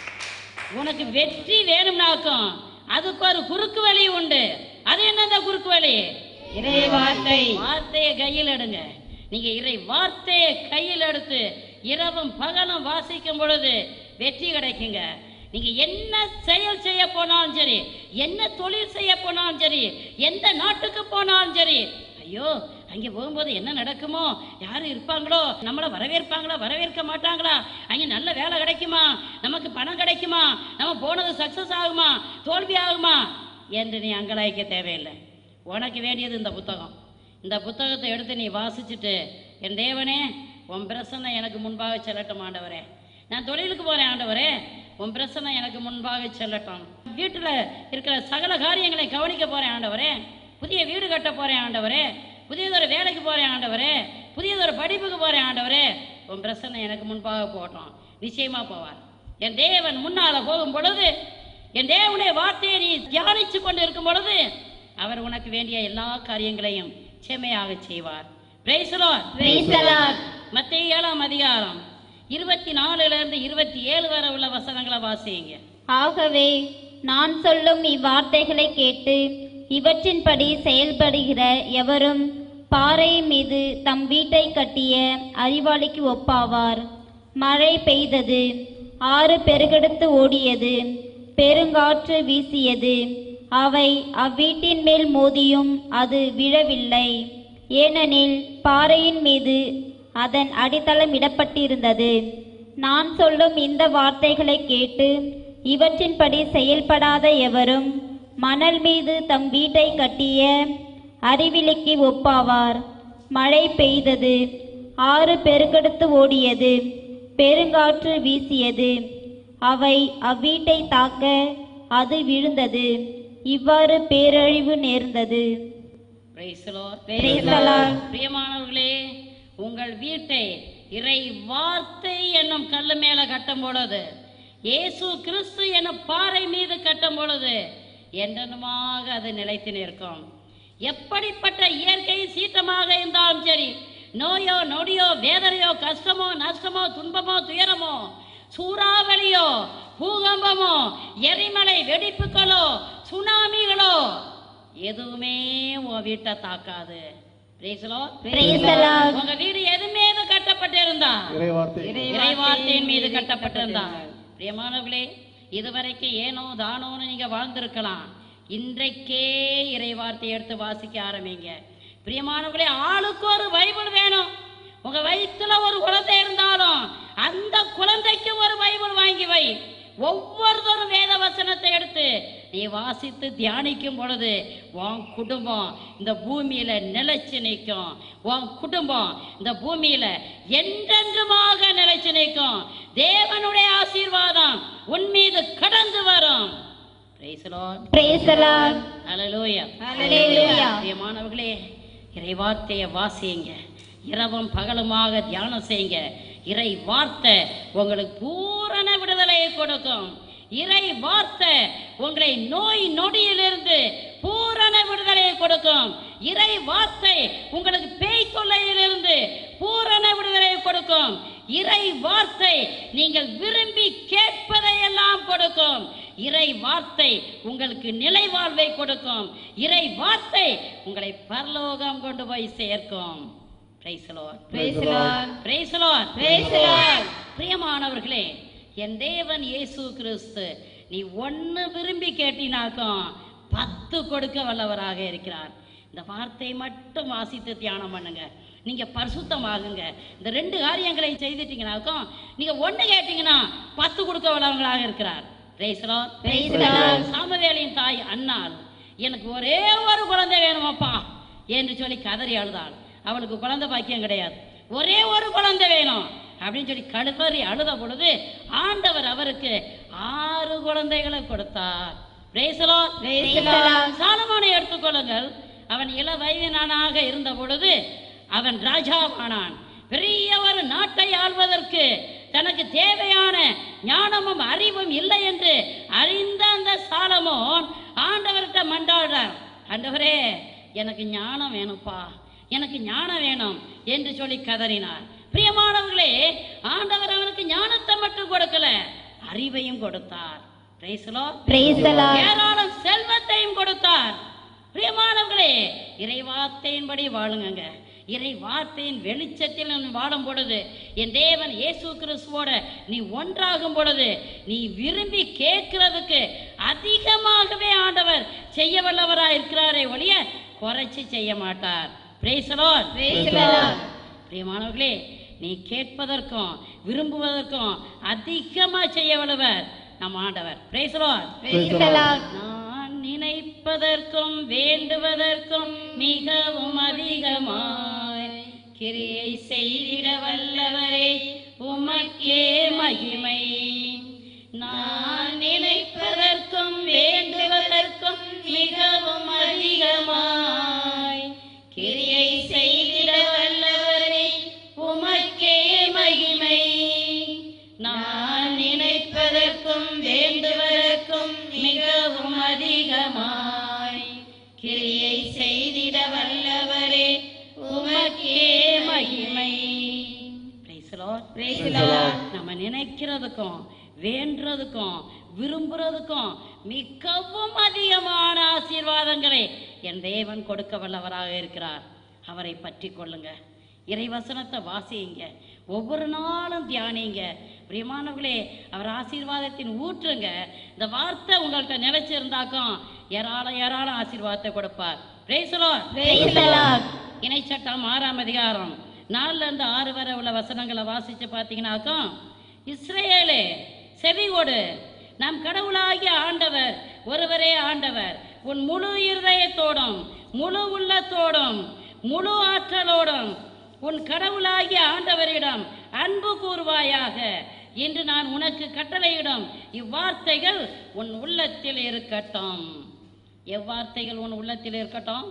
உனக்கு வெற்றி வேணும்னாக்கும் அதுக்கு ஒரு குறுக்கு வழி உண்டு அது என்னந்த குறுக்கு வழி இறைவார்த்தை வார்த்தையை கையில் எடுங்க நீங்க இறை வார்த்தையை கையில் எடுத்து இரவும் பகலும் வாசிக்கும் பொழுது வெற்றி கிடைக்குங்க நீங்க என்ன செயல் செய்ய போனாலும் சரி என்ன தொழில் செய்ய போனாலும் சரி எந்த நாட்டுக்கு போனாலும் சரி ஐயோ அங்கே போகும்போது என்ன நடக்குமோ யாரும் இருப்பாங்களோ நம்மளை வரவேற்பாங்களா வரவேற்க மாட்டாங்களா அங்கே நல்ல வேலை கிடைக்குமா நமக்கு பணம் கிடைக்குமா நம்ம போனது சக்சஸ் ஆகுமா தோல்வி ஆகுமா என்று நீ அங்கலாய்க்க தேவையில்லை உனக்கு வேண்டியது இந்த புத்தகம் இந்த புத்தகத்தை எடுத்து நீ வாசிச்சுட்டு என் தேவனே உன் பிரசன்னை எனக்கு முன்பாக செல்லட்டும் ஆண்டவரே நான் தொழிலுக்கு போகிறேன் ஆண்டவரே உன் பிரசன்னை எனக்கு முன்பாக செல்லட்டும் வீட்டில் இருக்கிற சகல காரியங்களை கவனிக்க போகிறேன் ஆண்டவரே புதிய வீடு கட்ட போகிறேன் ஆண்டவரே புதியதொரு வேலைக்கு போகிறேன் ஆண்டவரே புதியதொரு படிப்புக்கு போகிறேன் ஆண்டவரே உன் பிரசன்னை எனக்கு முன்பாக போகட்டும் நிச்சயமா போவார் என் தேவன் முன்னால போகும் பொழுது என் தேவனுடைய வார்த்தையை நீ தியானிச்சு கொண்டு இருக்கும் பொழுது அவர் உனக்கு வேண்டிய எல்லா காரியங்களையும் செம்மையாக செய்வார் Praise the Lord. Praise the Lord. மத்தேயு ஏழாம் அதிகாரம் இருபத்தி நாலுல இருந்து இருபத்தி ஏழு வரை உள்ள வசனங்களை வாசிங்க ஆகவே நான் சொல்லும் இவ்வார்த்தைகளை கேட்டு இவற்றின்படி செயல்படுகிற எவரும் பாறை மீது தம் வீட்டை கட்டிய அறிவாளிக்கு ஒப்பாவார் மழை பெய்தது ஆறு பெருகெடுத்து ஓடியது பெருங்காற்று வீசியது அவை அவ்வீட்டின் மேல் மோதியும் அது விழவில்லை ஏனெனில் பாறையின் மீது அதன் அடித்தளம் இடப்பட்டிருந்தது நான் சொல்லும் இந்த வார்த்தைகளை கேட்டு இவற்றின்படி செயல்படாத எவரும் மணல் மீது தம் வீட்டை கட்டிய அறிவிலிக்கு ஒப்பாவார் மழை பெய்தது ஆறு பெருக்கெடுத்து ஓடியது பெருங்காற்று வீசியது அவை அவ்வீட்டை தாக்க அது விழுந்தது இவ்வாறு பேரழிவு நேர்ந்தது Praise the Lord. Praise the Lord. பிரியமானவர்களே உங்கள் வீட்டை இறை வார்த்தை என்னும் கல்லு மேல கட்டும் பொழுது இயேசு கிறிஸ்து என்னும் பாறை மீது கட்டும் பொழுது என்றென்னுமாக அது நிலைத்து நிற்கும் எப்படிப்பட்ட இயற்கை சீற்றமாக இருந்தாலும் சரி நோயோ நொடியோ வேதனையோ கஷ்டமோ நஷ்டமோ துன்பமோ துயரமோ சூறாவளியோ பூகம்பமோ எரிமலை வெடிப்புகளோ சுனாமிகளோ எதுவுமே உன் வீட்டை தாக்காது Praise the Lord. Praise the Lord. உங்க வீடு எது மீது கட்டப்பட்டிருந்தா இறைவார்த்தை இறைவார்த்தையின் மீது கட்டப்பட்டிருந்தார் பிரியமானவர்களே இதுவரைக்கும் ஏனோ தானோன்னு நீங்க வாழ்ந்திருக்கலாம் இன்றைக்கே இறைவார்த்தை எடுத்து வாசிக்க ஆரம்பிங்க பிரியமானவர்களே ஆளுக்கு ஒரு பைபிள் வேணும் உங்க வயித்துல ஒரு குழந்தை இருந்தாலும் அந்த குழந்தைக்கு ஒரு பைபிள் வாங்கி வை ஒவ்வொருத்தரும் வேத வசனத்தை எடுத்து நீ வாசித்து தியானிக்கும் பொழுது உன் குடும்பம் இந்த பூமியில நிலைச்சு நிற்கும் உன் குடும்பம் இந்த பூமியில என்றென்றுமாக நிலைச்சு நிற்கும் தேவனுடைய ஆசீர்வாதம் உன் மீது கடந்து வரும் Praise the Lord. Praise the Lord. Hallelujah. Hallelujah. பிரியமானவர்களே இறை வார்த்தையை வாசியுங்க இரவும் பகலுமாக தியானம் செய்யுங்க இறை வார்த்தை உங்களுக்கு பூரண விடுதலையை கொடுக்கும் இறை வார்த்தை உங்களை நோய் நொடியிலிருந்து பூரண விடுதலையை கொடுக்கும் இறை வார்த்தை உங்களுக்கு பேய் தொல்லையிலிருந்து பூரண விடுதலையை கொடுக்கும் இறை வார்த்தை நீங்கள் விரும்பி கேட்பதை எல்லாம் கொடுக்கும் இறை வார்த்தை உங்களுக்கு நிலை வாழ்வை கொடுக்கும் இறை வார்த்தை உங்களை பரலோகம் கொண்டு போய் சேர்க்கும் Praise the Lord. Praise the Lord. Praise the Lord. Praise the Lord. பிரியமானவர்களே என் தேவன் இயேசு கிறிஸ்து நீ ஒன்னு விரும்பி கேட்டினாக்கும் பத்து கொடுக்க வல்லவராக இருக்கிறார் இந்த வார்த்தையை மட்டும் வாசித்து தியானம் பண்ணுங்க நீங்க பரிசுத்தமாகுங்க இந்த ரெண்டு காரியங்களை செய்துட்டீங்கனாக்கும் நீங்க ஒண்ணு கேட்டீங்கன்னா பத்து கொடுக்க வல்லவங்களாக இருக்கிறார் Praise the Lord. Praise the Lord. சாமுவேலின் தாய் அன்னாள் எனக்கு ஒரே ஒரு குழந்தை வேணுமப்பா என்று சொல்லி கதறி அழுதாள் அவளுக்கு குழந்தை பாக்கியம் கிடையாது ஒரே ஒரு குழந்தை வேணும் அப்படின்னு சொல்லி கழுதறி அழுத பொழுது ஆண்டவர் அவருக்கு ஆறு குழந்தைகளை கொடுத்தார் Praise the Lord. Praise the Lord. சாலமோனை எடுத்துக்கொள்ளுங்கள் அவன் இள வயதினானாக இருந்த பொழுது அவன் ராஜாவானான் பெரிய ஒரு நாட்டை ஆள்வதற்கு தனக்கு தேவையான ஞானமும் அறிவும் இல்லை என்று அறிந்த அந்த சாலமோன் ஆண்டவர்கிட்ட மண்டாடுறார் ஆண்டவரே எனக்கு ஞானம் வேணும்ப்பா எனக்கு ஞானம் வேணும் என்று சொல்லி கதறினார் பிரியமானவர்களே ஆண்டவர் அவனுக்கு ஞானத்தை மட்டும் கொடுக்கல அறிவையும் கொடுத்தார் Praise the Lord. Praise the Lord. ஏராளம் செல்வத்தையும் கொடுத்தார் பிரியமானவர்களே இறை வார்த்தையின்படி வாழுங்கங்க இறை வார்த்தையின் வெளிச்சத்தில் நீ வாழும் பொழுது என் தேவன் இயேசு கிறிஸ்துவோட நீ ஒன்றாகும் பொழுது நீ விரும்பி கேட்கிறதுக்கு அதிகமாகவே ஆண்டவர் செய்ய வல்லவராக இருக்கிறாரே ஒழிய குறைச்சி செய்ய மாட்டார் Praise the Lord. Praise the Lord. பிரியமானவர்களே நீ கேட்பதற்கும் விரும்புவதற்கும் அதிகமா செய்ய வல்லவர் நம் ஆண்டவர் Praise the Lord. Praise the Lord. நான் நினைப்பதற்கும் வேண்டுவதற்கும் மிகவும் அதிகமாய் கிரியை செய்திட வல்லவரே உமக்கே மகிமை நான் நினைப்பதற்கும் வேண்டுவதற்கும் மிகவும் அதிகமாய் கிரியை செய்திட வல்லவரே உமக்கே மகிமை நான் நினைப்பதற்கும் வேண்டுவதற்கும் மிகவும் அதிகமாய் கிரியை செய்திட வல்லவரே உமக்கே மகிமை Praise the Lord. Praise the Lord. நம்ம நினைக்கிறதுக்கும் வேண்டுறதுக்கும் விரும்புறதுக்கும் மிகவும் அதிகமான ஆசீர்வாதங்களை என் தேவன் கொடுக்க வல்லவராக இருக்கிறார் அவரை பற்றி கொள்ளுங்க இறைவசனத்தை வாசியுங்க ஒவ்வொரு நாளும் தியானிங்க பிரியமானவர்களே அவர் ஆசீர்வாதத்தின் ஊற்றுங்க இந்த வார்த்தை உங்கள்கிட்ட நிலைச்சிருந்தாக்கும் ஏராளம் ஏராளம் ஆசீர்வாதத்தை கொடுப்பார் Praise the Lord. Praise the Lord. இணைச்சட்டம் ஆறாம் அதிகாரம் நாலுல இருந்து ஆறு வரை உள்ள வசனங்களை வாசிச்சு பார்த்தீங்கன்னாக்கா இஸ்ரேலே செவிகொடு நம் கடவுளாகிய ஆண்டவர் ஒருவரே ஆண்டவர் உன் முழு இருதயத்தோடும் முழு உள்ளத்தோடும் முழு ஆற்றலோடும் உன் கடவுளாகிய ஆண்டவரிடம் அன்பு கூறுவாயாக இன்று நான் உனக்கு கட்டளையிடும் இவ்வார்த்தைகள் உன் உள்ளத்தில் இருக்கட்டும் எவ்வார்த்தைகள் உன் உள்ளத்தில் இருக்கட்டும்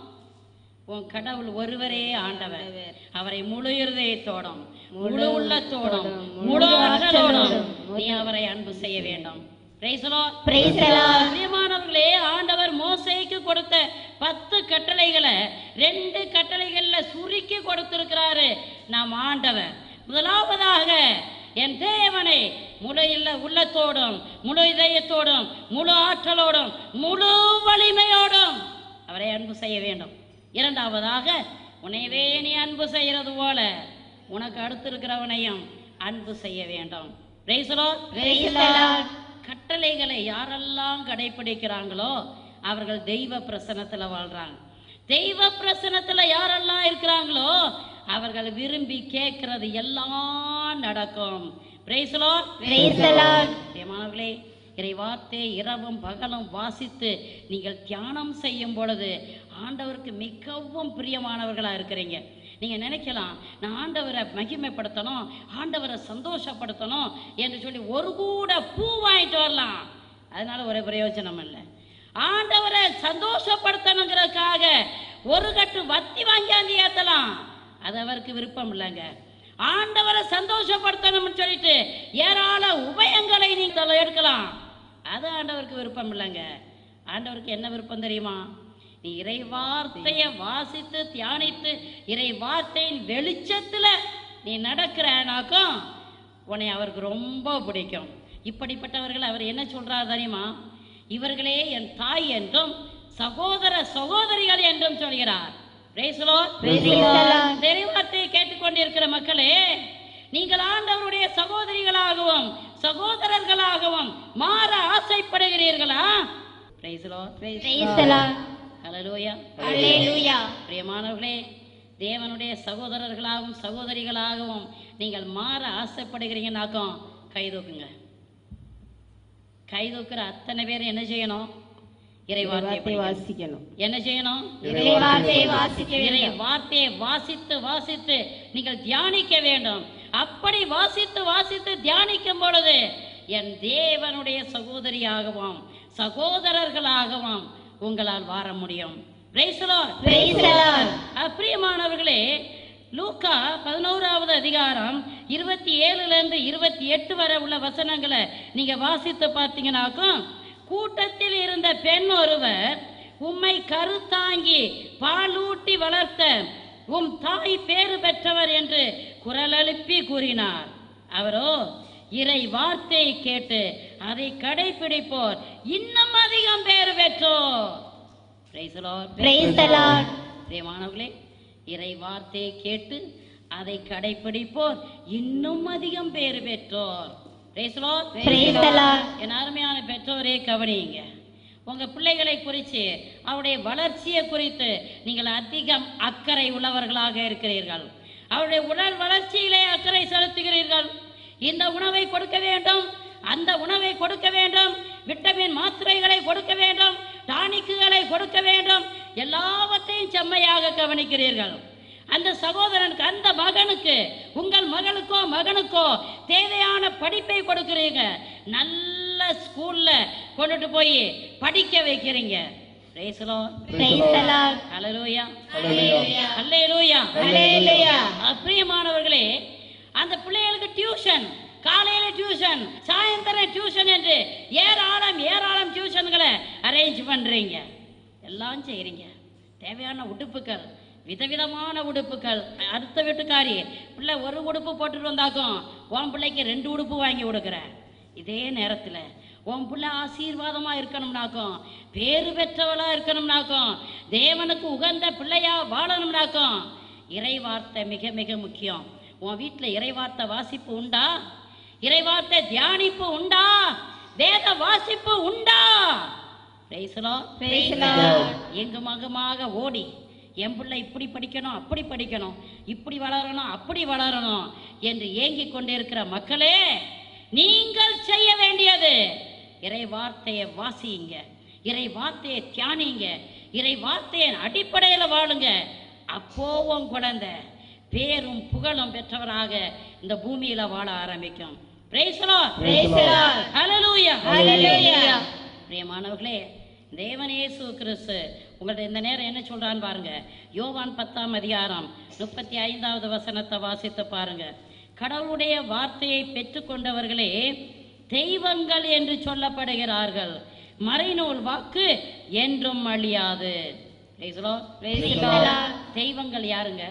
உன் கடவுள் ஒருவரே ஆண்டவர் அவரை முழு இருதயத்தோடும் முழு உள்ளத்தோடும் முழு ஆற்றலோடும் நீ அவரை அன்பு செய்ய வேண்டும் Praise the Lord. Praise the Lord. பிரியமானவர்களே ஆண்டவர் மோசேக்கு கொடுத்த பத்து கட்டளைகளை ரெண்டு கட்டளைகள்ல சுருக்கி கொடுத்திருக்கிறாரு நாம் ஆண்டவர் முதலாவதாக என் தேவனை முழு இல்ல உள்ளத்தோடும் முழு இதயத்தோடும் முழு ஆற்றலோடும் முழு வலிமையோடும் அவரை அன்பு செய்ய வேண்டும் இரண்டாவதாக உன்னையவே நீ அன்பு செய்யறது போல உனக்கு அடுத்து இருக்கிறவனையும் அன்பு செய்ய வேண்டும் Praise the Lord. Praise the Lord. கட்டளைகளை யாரெல்லாம் கடைபிடிக்கிறாங்களோ அவர்கள் தெய்வ பிரசனத்துல வாழ்றாங்க தெய்வ பிரசனத்துல யாரெல்லாம் இருக்கிறாங்களோ அவர்கள் விரும்பி கேட்கறது எல்லாம் நடக்கும் Praise the Lord. Praise the Lord. பிரியமானவர்களே இறை வார்த்தை இரவும் பகலும் வாசித்து நீங்கள் தியானம் செய்யும் பொழுது ஆண்டவருக்கு மிகவும் பிரியமானவர்களாக இருக்கிறீங்க நீங்கள் நினைக்கலாம் நான் ஆண்டவரை மகிமைப்படுத்தணும் ஆண்டவரை சந்தோஷப்படுத்தணும் என்று சொல்லி ஒரு கூட பூ வாங்கிட்டு வரலாம் அதனால ஒரு பிரயோஜனம் இல்லை ஆண்டவரை சந்தோஷப்படுத்தணுங்கிறதுக்காக ஒரு கட்டு வத்தி வாங்கியாந்து ஏத்தலாம் அது அவருக்கு விருப்பம் இல்லைங்க ஆண்டவரை சந்தோஷப்படுத்தணும்னு சொல்லிட்டு ஏராள உபயங்களை நீங்கள் எடுக்கலாம் அது ஆண்டவருக்கு விருப்பம் இல்லைங்க ஆண்டவருக்கு என்ன விருப்பம் தெரியுமா நீ இறை வார்த்தையை வாசித்து தியானித்து இறை வார்த்தையின் வெளிச்சத்துல நீ நடக்கிறனாக்கும் உன்னை அவருக்கு ரொம்ப பிடிக்கும் இப்படிப்பட்டவர்கள் அவர் என்ன சொல்றாரு தெரியுமா இவர்களே என் தாய் என்றும் சகோதர சகோதரிகள் என்றும் சொல்கிறார் Praise the Lord. Praise the Lord. இந்த இறைவார்த்தையை கேட்டுக்கொண்டிருக்கிற மக்களே நீங்கள் ஆண்டவருடைய சகோதரிகளாகவும் சகோதரர்களாகவும் மாற ஆசைப்படுகிறீர்களா Praise the Lord. Praise the Lord. Hallelujah. Hallelujah. பிரியமானவர்களே தேவனுடைய சகோதரர்களாகவும் சகோதரிகளாகவும் நீங்கள் மாற ஆசைப்படுகிறீங்கன்னாக்கும் கை தூக்குங்க கை தூக்குற அத்தனை பேர் என்ன செய்யணும் இறைவார்த்தை படிக்கணும். வாசிக்கணும் என்ன செய்யணும் இறைவார்த்தையை வாசிக்க இறை வேண்டும். வார்த்தையை வாசித்து வாசித்து நீங்கள் தியானிக்க வேண்டும் அப்படி வாசித்து வாசித்து தியானிக்கும் பொழுது என் தேவனுடைய சகோதரியாகவும் சகோதரர்களாகவும் உங்களால் வார முடியும் Praise the Lord. Praise the Lord. அப்பிரியமானவர்களே லூக்கா பதினோராவது அதிகாரம் இருபத்தி ஏழுல இருந்து இருபத்தி எட்டு வரை உள்ள வசனங்களை நீங்க வாசித்து பார்த்தீங்கன்னாக்கும் கூட்டத்தில் இருந்த பெண் ஒருவர் உம்மை கருத்தாங்கி பாலூட்டி வளர்த்த உம் தாய் பேறு பெற்றவர் என்று குரல் எழுப்பி கூறினார் அவரோ இறை வார்த்தையை கேட்டு அதை கடைபிடிப்போர் இன்னும் அதிகம் பேறு பெற்றோர் Praise the Lord. Praise the Lord. பிரியமானவர்களே இறை வார்த்தையை கேட்டு அதை கடைபிடிப்போர் இன்னும் அதிகம் பேறு பெற்றோர் Praise the Lord. Praise the Lord. என் அருமையான பெற்றோரே கவனியுங்க உங்க பிள்ளைகளை குறித்து அவருடைய வளர்ச்சியை குறித்து நீங்கள் அதிகம் அக்கறை உள்ளவர்களாக இருக்கிறீர்கள் அவருடைய உடல் வளர்ச்சியிலே அக்கறை செலுத்துகிறீர்கள் இந்த உணவை கொடுக்க வேண்டும் அந்த உணவை கொடுக்க வேண்டும் விட்டமின் மாத்திரைகளை கொடுக்க வேண்டும் டானிக்குகளை கொடுக்க வேண்டும் எல்லாவற்றையும் செம்மையாக கவனிக்கிறீர்கள் அந்த சகோதரனுக்கு அந்த மகனுக்கு உங்கள் மகளுக்கோ மகனுக்கோ தேவையான படிப்பை கொடுக்கிறீங்க நல்ல ஸ்கூல்ல கொண்டுட்டு போய் படிக்க வைக்கிறீங்க Praise the Lord. Praise the Lord. Hallelujah. Hallelujah. Hallelujah. Hallelujah. பிரியமானவர்களே அந்த பிள்ளைகளுக்கு டியூஷன் காலையில டியூஷன் சாயந்தரம் டியூஷன் என்று ஏராளம் ஏராளம் டியூஷன்களை அரேஞ்ச் பண்றீங்க எல்லாம் செய்றீங்க தேவையான உடுப்புகள் விதவிதமான உடுப்புகள் அடுத்த வீட்டுக்காரி பிள்ளை ஒரு உடுப்பு போட்டுட்டு வந்தாக்கும் உன் பிள்ளைக்கு ரெண்டு உடுப்பு வாங்கி கொடுக்குற இதே நேரத்தில் உன் பிள்ளை ஆசீர்வாதமா இருக்கணும்னாக்கும் பேறு பெற்றவளா இருக்கணும்னாக்கும் தேவனுக்கு உகந்த பிள்ளையா வாழணும்னாக்கும் இறை வார்த்தை மிக மிக முக்கியம் உன் வீட்டில் இறை வார்த்தை வாசிப்பு உண்டா இறை வார்த்தை தியானிப்பு உண்டா வேத வாசிப்பு உண்டா Praise the Lord. Praise the Lord. எங்கு மகமாக ஓடி என் பிள்ளை இப்படி படிக்கணும் அப்படி படிக்கணும் இப்படி வளரணும் அப்படி வளரணும் என்று ஏங்கிக் கொண்டிருக்கிற மக்களே நீங்கள் செய்ய வேண்டியது இறை வார்த்தையை வாசியுங்க இறை வார்த்தையை தியானிங்க இறை வார்த்தையின் அடிப்படையில் வாழுங்க அப்போ உன் குழந்தை பேரும் புகழும் பெற்றவராக இந்த பூமியில வாழ ஆரம்பிக்கும் Praise the Lord. Praise the Lord. Hallelujah. Hallelujah. பிரியமானவர்களே தேவன் இயேசு கிறிஸ்து உங்கள்ட்ட இந்த நேரம் என்ன சொல்றான்னு பாருங்க யோவான் பத்தாம் அதிகாரம் முப்பத்தி ஐந்தாவது வசனத்தை வாசித்து பாருங்க கடவுளுடைய வார்த்தையை பெற்றுக்கொண்டவர்களே தெய்வங்கள் என்று சொல்லப்படுகிறார்கள் மறைநூல் வாக்கு என்றும் அழியாது Praise the Lord. Praise the Lord. தெய்வங்கள் யாருங்க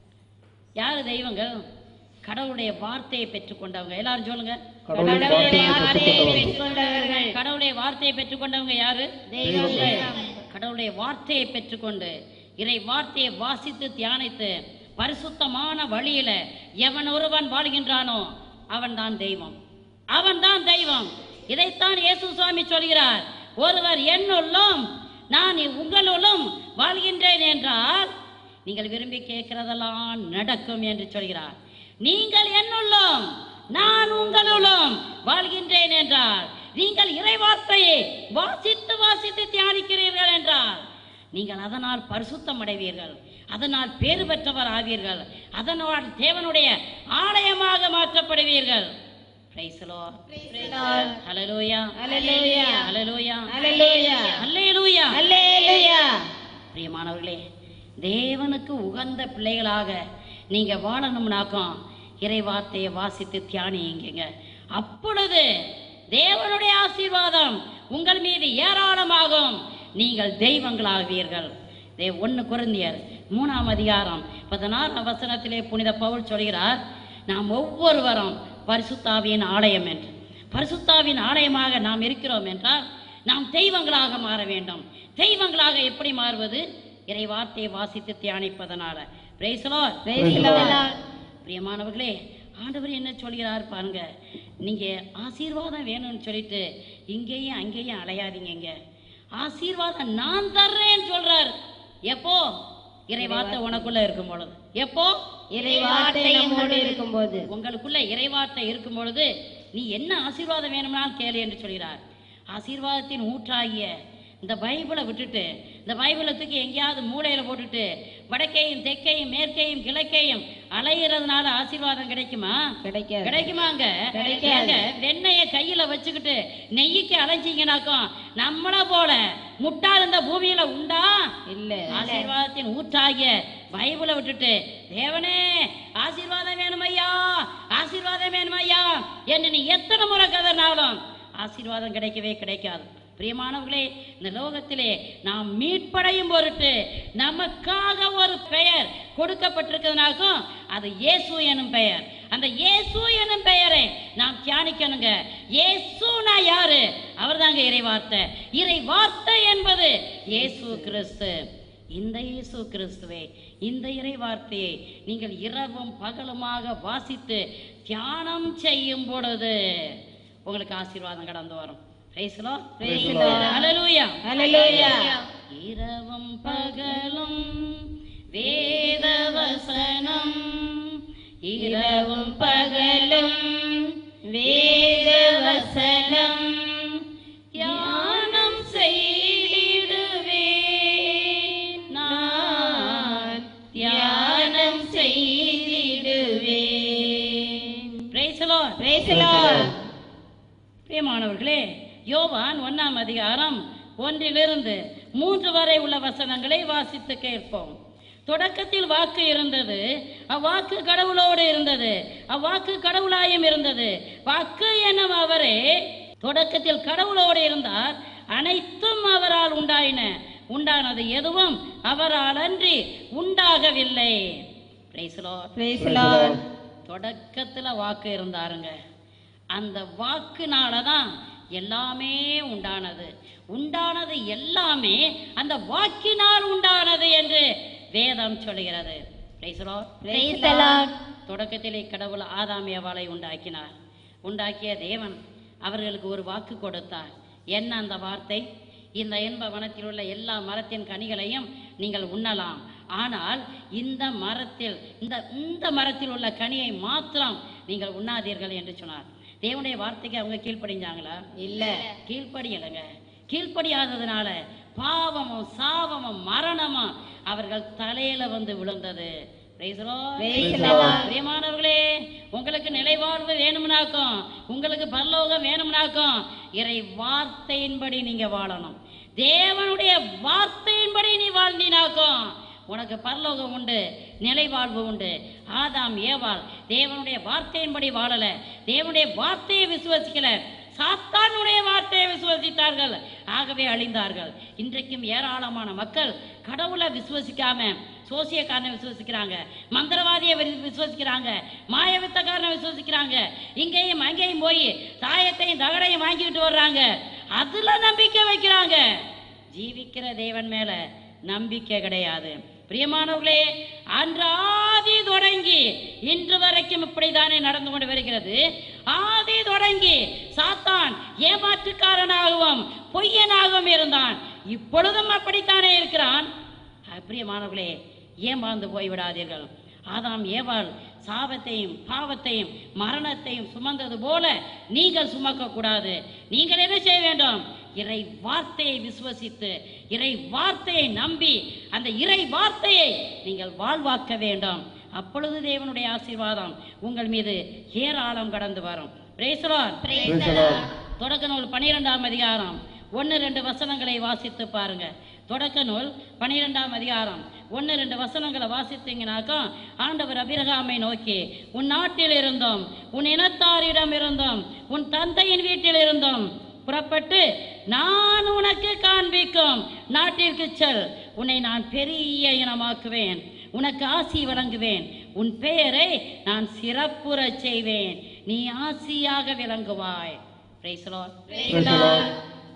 யாரு தெய்வங்கள் கடவுளுடைய வார்த்தையை பெற்றுக்கொண்டவங்க எல்லாரும் சொல்லுங்க கடவுளுடைய வார்த்தையை பெற்றுக்கொண்டவர்கள் கடவுளுடைய வார்த்தையை பெற்றுக்கொண்டவங்க யாரு தெய்வங்கள். கடவுளுடைய வார்த்தையை பெற்றுக்கொண்டு இறை வார்த்தையை வாசித்து தியானித்து பரிசுத்தமான வழியில எவன் ஒருவன் வாழ்கின்றானோ அவன்தான் தெய்வம் அவன்தான் தெய்வம் இதைத்தான் இயேசு சுவாமி சொல்கிறார் ஒருவர் என்னுள்ளும் நான் உங்களுள்ளும் வாழ்கின்றேன் என்றால் நீங்கள் விரும்பி கேட்கிறதெல்லாம் நடக்கும் என்று சொல்கிறார் நீங்கள் என்னுள்ளும் நான் உங்களுள்ளும் வாழ்கின்றேன் என்றால் நீங்கள் இறைவார்த்தையை வாசித்து வாசித்து தியானிக்கிறீர்கள் என்றால் நீங்கள் அதனால் பரிசுத்தம் அடைவீர்கள் அதனால் பேறு பெற்றவர் ஆவீர்கள் அதனால் தேவனுடைய ஆலயமாக மாற்றப்படுவீர்கள் Praise the Lord. Lord. Hallelujah. Hallelujah. Hallelujah. Hallelujah. Hallelujah. Hallelujah. பிரியமானவர்களே தேவனுக்கு உகந்த பிள்ளைகளாக நீங்க வாழணும்னாக்கும் இறை வார்த்தையை வாசித்து தியானிங்க அப்பொழுது தேவனுடைய ஆசீர்வாதம் உங்கள் மீது ஏராளமாகும் நீங்கள் தெய்வங்களாவீர்கள் தே ஒன்று குருந்தியர் மூணாம் அதிகாரம் பதினாறாம் வசனத்திலே புனித பவுல் சொல்கிறார் நாம் ஒவ்வொருவரும் பரிசுத்தாவியின் ஆலயம் என்று பரிசுத்தாவின் ஆலயமாக நாம் இருக்கிறோம் என்றால் நாம் தெய்வங்களாக மாற வேண்டும் தெய்வங்களாக எப்படி மாறுவது இறை வார்த்தையை வாசித்து தியானிப்பதனால Praise the Lord. Praise the Lord. பிரியமானவர்களே ஆண்டவர் என்ன சொல்கிறார் பாருங்க நீங்க ஆசீர்வாதம் வேணும்னு சொல்லிட்டு இங்கேயும் அங்கேயும் அலையாதீங்க இங்க ஆசீர்வாதம் நான் தர்றேன்னு சொல்றார் எப்போ இறை வார்த்தை உனக்குள்ள இருக்கும் பொழுது எப்போ இறை வார்த்தை நம்மோடு இருக்கும்போது உங்களுக்குள்ள இறைவார்த்தை இருக்கும் பொழுது நீ என்ன ஆசீர்வாதம் வேணும்னாலும் கேளு என்று சொல்கிறார் ஆசீர்வாதத்தின் ஊற்றாகிய இந்த பைபிளை விட்டுட்டு இந்த பைபிளை தூக்கி எங்கேயாவது மூலையில போட்டுட்டு வடக்கையும் தெற்கையும் மேற்கையும் கிழக்கையும் அலையிறதுனால ஆசீர்வாதம் கிடைக்குமா கிடைக்காது கிடைக்குமாங்க கிடைக்காது. ஏங்க, வெண்ணெய கையில வச்சுக்கிட்டு நெய்யிக்கு அலைஞ்சிங்கனாக்கும் நம்மள போல முட்டாள் இந்த பூமியில உண்டா இல்ல ஆசீர்வாதத்தின் ஊற்றாகிய பைபிளை விட்டுட்டு தேவனே ஆசீர்வாதம் வேணும் ஐயா ஆசீர்வாதம் வேணும் ஐயா என்று நீ எத்தனை முறை கதறினாலும் ஆசீர்வாதம் கிடைக்கவே கிடைக்காது பிரியமானவர்களே இந்த லோகத்திலே நாம் மீட்படையும் பொருட்டு நமக்காக ஒரு பெயர் கொடுக்கப்பட்டிருக்கிறதுனாக்கும் அது இயேசு எனும் பெயர் அந்த இயேசு எனும் பெயரை நாம் தியானிக்கணுங்க இயேசுனா யாரு அவர்தாங்க இறை வார்த்தை இறை வார்த்தை என்பது இயேசு கிறிஸ்து இந்த இயேசு கிறிஸ்துவே இந்த இறை வார்த்தையை நீங்கள் இரவும் பகலுமாக வாசித்து தியானம் செய்யும் பொழுது உங்களுக்கு ஆசீர்வாதம் கடந்து வரும் Praise the Lord. Praise the Lord. Hallelujah. Hallelujah. இரவும் பகலும் வேத வசனம் இரவும் பகலும் வேத வசனம் தியானம் செய்திடுவேன் நான் தியானம் செய்திடுவேன் Praise the Lord. Praise the Lord. பிரியமானவர்களே யோவான் ஒன்னாம் அதிகாரம் ஒன்றிலிருந்து மூன்று வரை உள்ள வசனங்களை வாசித்து கேட்போம் தொடக்கத்தில் வாக்கு இருந்தது அவ்வாக்கு கடவுளோடு இருந்தது அவ்வாக்கு கடவுளாயும் இருந்தது வாக்கு எனும் அவரே தொடக்கத்தில் கடவுளோடு இருந்தார் அனைத்தும் அவரால் உண்டாயின உண்டானது எதுவும் அவரால் அன்றி உண்டாகவில்லை Praise the Lord. Praise the Lord. தொடக்கத்துல வாக்கு இருந்தாருங்க அந்த வாக்குனால தான் எல்லாமே உண்டானது உண்டானது எல்லாமே அந்த வாக்கினால் உண்டானது என்று வேதம் சொல்கிறது Praise the Lord. Praise the Lord. தொடக்கத்திலே கடவுள் ஆதாம் ஏவாளை உண்டாக்கினார் உண்டாக்கிய தேவன் அவர்களுக்கு ஒரு வாக்கு கொடுத்தார் என்ன அந்த வார்த்தை இந்த இன்ப வனத்தில் உள்ள எல்லா மரத்தின் கனிகளையும் நீங்கள் உண்ணலாம் ஆனால் இந்த மரத்தில் இந்த இந்த மரத்தில் உள்ள கனியை மாத்திரம் நீங்கள் உண்ணாதீர்கள் என்று சொன்னார் தேவனுடைய வார்த்தைக்கு அவங்க கீழ்ப்படிஞ்சாங்களா இல்ல கீழ்ப்படியலைங்க கீழ்ப்படியாததுனால பாவமும் சாபமும் மரணமும் அவர்கள் தலையில வந்து விழுந்தது Praise the Lord. Praise the Lord. பிரியமானவர்களே உங்களுக்கு நிலைவாழ்வு வேணும்னாக்கும் உங்களுக்கு பரலோகம் வேணும்னாக்கும் இறை வார்த்தையின்படி நீங்க வாழணும் தேவனுடைய வார்த்தையின்படி நீ வாழ்ந்தினாக்கும் உனக்கு பரலோகம் உண்டு நிலைவாழ்வு உண்டு ஆதாம் ஏவாள் தேவனுடைய வார்த்தையின்படி வாழல தேவனுடைய வார்த்தையை விசுவசிக்கல சாத்தானுடைய வார்த்தையை விசுவசித்தார்கள் ஆகவே அழிந்தார்கள் இன்றைக்கும் ஏராளமான மக்கள் கடவுளை விசுவசிக்காம சோசியக்காரனை விசுவசிக்கிறாங்க மந்திரவாதியை வி- விசுவசிக்கிறாங்க மாயவித்தக்காரனை விசுவசிக்கிறாங்க இங்கேயும் அங்கேயும் போய் தாயத்தையும் தகடையும் வாங்கிட்டு வர்றாங்க அதுல நம்பிக்கை வைக்கிறாங்க ஜீவிக்கிற தேவன் மேல நம்பிக்கை கிடையாது பிரியமானவர்களே அன்று ஆதி தொடங்கி இன்று வரைக்கும் இப்படித்தானே நடந்து கொண்டு வருகிறது ஆதி தொடங்கி சாத்தான் ஏமாற்றுக்காரனாகவும் பொய்யனாகவும் இருந்தான் இப்பொழுதும் அப்படித்தானே இருக்கிறான் அஹ் பிரியமானவர்களே ஏமாந்து போய்விடாதீர்கள் ஆதாம் ஏவாள் சாபத்தையும் பாவத்தையும் மரணத்தையும் சுமந்தது போல நீங்கள் சுமக்க கூடாது நீங்கள் என்ன செய்ய வேண்டும் இறை வார்த்தையை விசுவசித்து இறை வார்த்தையை நம்பி அந்த இறை வார்த்தையை நீங்கள் வாழ்வாக்க வேண்டும் அப்பொழுது தேவனுடைய ஆசீர்வாதம் உங்கள் மீது ஏராளம் கடந்து வரும் Praise the Lord. தொடக்க நூல் பனிரெண்டாம் அதிகாரம் ஒன்று ரெண்டு வசனங்களை வாசித்து பாருங்க தொடக்க நூல் பனிரெண்டாம் அதிகாரம் ஒன்று ரெண்டு வசனங்களை வாசித்தீங்கனாக்கா ஆண்டவர் அபிரகாமை நோக்கி உன் நாட்டில் இருந்தும் உன் இனத்தாரிடம் இருந்தும் உன் தந்தையின் வீட்டில் இருந்தும் புறப்பட்டு நான் உனக்கு காண்பிக்கும் நாட்டிற்கு செல் உன்னை நான் பெரிய இனமாக்குவேன் உனக்கு ஆசி வழங்குவேன் உன் பெயரை நான் சிறப்புறச் செய்வேன் நீ ஆசியாக விளங்குவாய் Praise the Lord.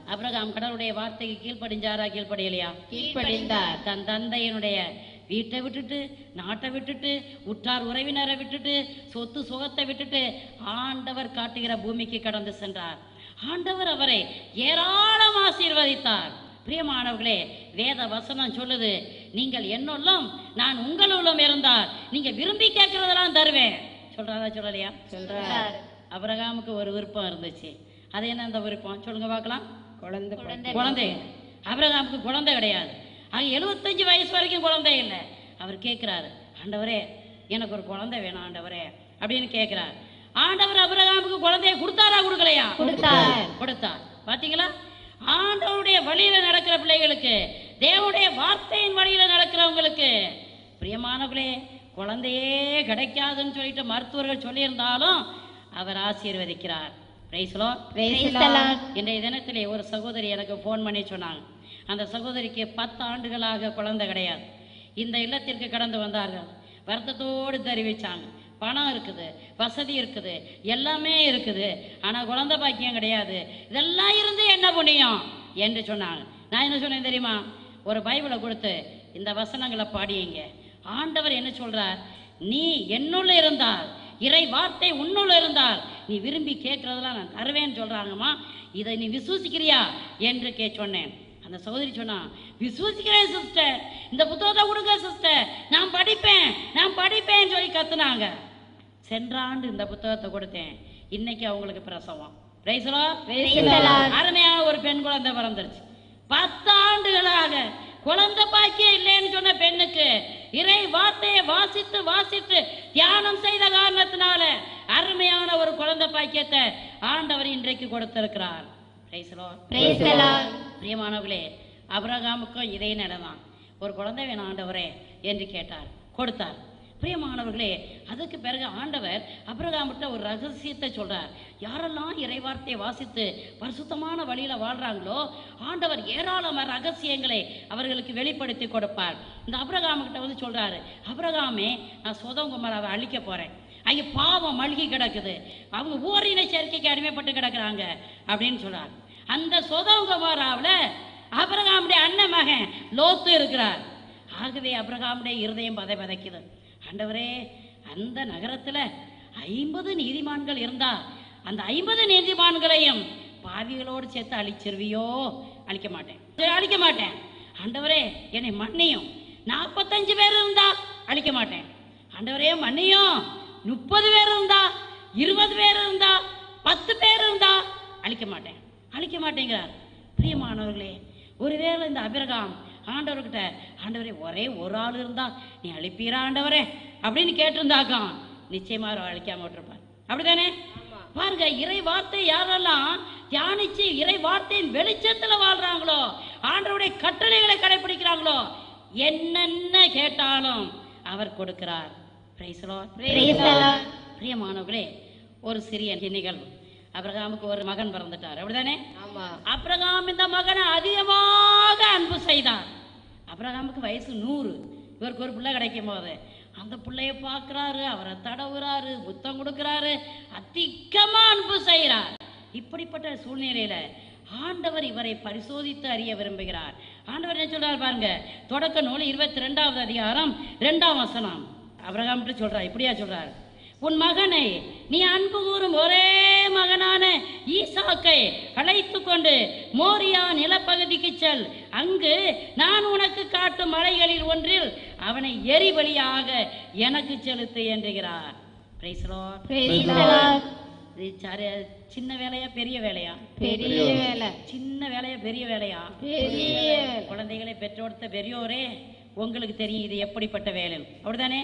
அபிரகாம் கடவுளுடைய வார்த்தைக்கு கீழ்ப்படிஞ்சாரா கீழ்ப்படியலையா கீழ்ப்படிந்தார் தன் தந்தையினுடைய வீட்டை விட்டுட்டு நாட்டை விட்டுட்டு உற்றார் உறவினரை விட்டுட்டு சொத்து சுகத்தை விட்டுட்டு ஆண்டவர் காட்டுகிற பூமிக்கு கடந்து சென்றார் ஆண்டவர் அவரை ஏராளம் ஆசீர்வதித்தார் பிரியமானவர்களே வேத வசனம் சொல்லுது நீங்கள் என்னுள்ளும் நான் உங்களுள்ளும் இருந்தால் நீங்க விரும்பி கேட்கறதெல்லாம் தருவேன் சொல்றாரா சொல்லலையா சொல்றார் அபிரகாமுக்கு ஒரு விருப்பம் இருந்துச்சு அது என்ன அந்த விருப்பம் சொல்லுங்க பார்க்கலாம் குழந்தை குழந்தை குழந்தை அபிரகாமுக்கு குழந்தை கிடையாது அங்க எழுபத்தஞ்சு வயசு வரைக்கும் குழந்தை இல்லை அவர் கேட்கிறாரு ஆண்டவரே எனக்கு ஒரு குழந்தை வேணும் ஆண்டவரே அப்படின்னு கேட்கிறார் ஆண்டவர் அபிரகாமுக்கு குழந்தைய கொடுத்தாரா கொடுக்கலையா கொடுத்தார். கொடுத்தார் பாத்தீங்களா ஆண்டவருடைய வழியில நடக்கிற பிள்ளைகளுக்கு தேவனுடைய வார்த்தையின் வழியில நடக்கிறவங்களுக்கு பிரியமானவர்களே குழந்தையே கிடைக்காதுன்னு சொல்லிட்டு மருத்துவர்கள் சொல்லியிருந்தாலும் அவர் ஆசீர்வதிக்கிறார் பிரைஸ்லோ Praise the Lord. இன்றைய தினத்திலே ஒரு சகோதரி எனக்கு ஃபோன் பண்ணி சொன்னாங்க அந்த சகோதரிக்கு பத்து ஆண்டுகளாக குழந்தை கிடையாது இந்த இல்லத்திற்கு கடந்து வந்தார்கள் வருத்தத்தோடு தெரிவிச்சாங்க பணம் இருக்குது வசதி இருக்குது எல்லாமே இருக்குது ஆனால் குழந்தை பாக்கியம் கிடையாது இதெல்லாம் இருந்து என்ன புண்ணியம் என்று சொன்னாங்க நான் என்ன சொன்னேன் தெரியுமா ஒரு பைபிளை கொடுத்து இந்த வசனங்களை பாடியீங்க ஆண்டவர் என்ன சொல்றார் நீ என்னுள்ள இருந்தால் இறை வார்த்தை உன்னுள்ள இருந்தால் நீ விரும்பி கேட்கறதெல்லாம் நான் தருவேன்னு சொல்றாங்கம்மா இதை நீ விசுவசிக்கிறியா என்று கே சொன்னேன் அந்த சகோதரி சொன்னா விசுவசிக்கிறேன் சிஸ்டர் இந்த புத்தகத்தை கொடுங்க சிஸ்டர் நான் படிப்பேன் நான் படிப்பேன்னு சொல்லி கத்துனாங்க சென்ற ஆண்டு இந்த புத்தகத்தை கொடுத்தேன் இன்னைக்கு அவங்களுக்கு பிரசவம் Praise the Lord. Praise the Lord. அருமையான ஒரு பெண் குழந்தை பிறந்துருச்சு பத்து ஆண்டுகளாக குழந்தை பாக்கியம் இல்லைன்னு சொன்ன பெண்ணுக்கு இறை வார்த்தையை வாசித்து வாசித்து தியானம் செய்த காரணத்தினால அருமையான ஒரு குழந்தை பாக்கியத்தை ஆண்டவர் இன்றைக்கு கொடுத்திருக்கிறார் Praise the Lord. Praise the Lord. பிரியமானவர்களே அபிரகாமுக்கும் இதே நிலைதான் ஒரு குழந்தை வேணும் ஆண்டவரே என்று கேட்டார் கொடுத்தார் பிரியமானவர்களே அதுக்கு பிறகு ஆண்டவர் அபிரகாமிட்ட ஒரு ரகசியத்தை சொல்றார் யாரெல்லாம் இறைவார்த்தையை வாசித்து பரிசுத்தமான வழியில வாழ்றாங்களோ ஆண்டவர் ஏராளமான ரகசியங்களை அவர்களுக்கு வெளிப்படுத்தி கொடுப்பார் இந்த அபிரகாமுக்கிட்ட வந்து சொல்றாரு அபிரகாமே நான் சோதம் குமாராவை அழிக்க போறேன் அங்கே பாவம் மல்கி கிடக்குது அவங்க ஓரின சேர்க்கைக்கு அடிமைப்பட்டு கிடக்குறாங்க அப்படின்னு சொல்றார் அந்த சோதம் குமாராவில் அபிரகாமுடைய அண்ணன் மகன் லோத்து இருக்கிறார் ஆகவே அபிரகாமுடைய இருதயம் பதை பதைக்குது ஆண்டவரே அந்த நகரத்துல ஐம்பது நீதிமான்கள் இருந்தா அந்த ஐம்பது நீதிமான்களையும் பாவிகளோடு சேர்த்து அழிச்சிருவியோ அழிக்க மாட்டேன் சரி, அழிக்க மாட்டேன் ஆண்டவரே என்னை மன்னியும் நாற்பத்தஞ்சு பேர் இருந்தா அழிக்க மாட்டேன் ஆண்டவரே மன்னியும் முப்பது பேர் இருந்தா இருபது பேர் இருந்தா பத்து பேர் இருந்தா அழிக்க மாட்டேன் அழிக்க மாட்டேங்கிறார் பிரியமானவர்களே ஒருவேளை இந்த அபிரகாம் ஆண்டவர்கிட்ட ஆண்டவரே ஒரே ஒரு ஆள் இருந்தா நீ அழிப்பீரா ஆண்டவரே அப்படின்னு கேட்டிருந்தாக்காம் நிச்சயமா அவர் அழிக்காம விட்டுருப்பார் அப்படிதானே பாருங்க இறை வார்த்தை யாரெல்லாம் தியானிச்சு இறை வார்த்தையின் வெளிச்சத்துல வாழ்றாங்களோ ஆண்டவருடைய கட்டளைகளை கடைபிடிக்கிறாங்களோ என்னென்ன கேட்டாலும் அவர் கொடுக்கிறார் Praise the Lord. Praise the Lord. பிரியமானவர்களே ஒரு சிறிய நிகழ்வு அபிரகாமுக்கு ஒரு மகன் பிறந்துட்டார் அப்படிதானே ஆமா அபிரகாம் இந்த மகனை அதிகமாக அன்பு செய்தார் அபிரகாமுக்கு வயசு நூறு இவருக்கு ஒரு பிள்ளை கிடைக்கும் போது அந்த பிள்ளைய பார்க்குறாரு அவரை தடவுறாரு புத்தம் கொடுக்குறாரு அதிகமாக அன்பு செய்கிறார் இப்படிப்பட்ட சூழ்நிலையில ஆண்டவர் இவரை பரிசோதித்து அறிய விரும்புகிறார் ஆண்டவர் என்ன சொல்றார் பாருங்க தொடக்க நூல் இருபத்தி ரெண்டாவது அதிகாரம் ரெண்டாம் வசனம் அபிரகாம்ட்டு சொல்றார் இப்படியா சொல்றார் உன் மகனை நீ அன்பு கூறும் ஒரே மகனான ஈசாக்கை அழைத்து கொண்டு மோரியா நிலப்பகுதிக்கு செல் அங்கு நான் உனக்கு காட்டும் மலைகளில் ஒன்றில் அவனை எரிபலியாக எனக்கு செலுத்து என்றுகிறார் Praise the Lord. Praise the Lord. இது சரி சின்ன வேலையா பெரிய வேலையா பெரிய வேலை சின்ன வேலையா பெரிய வேலையா பெரிய வேலை குழந்தைகளை பெற்றோர்த்த பெரியோரே உங்களுக்கு தெரியும் இது எப்படிப்பட்ட வேலை அப்படிதானே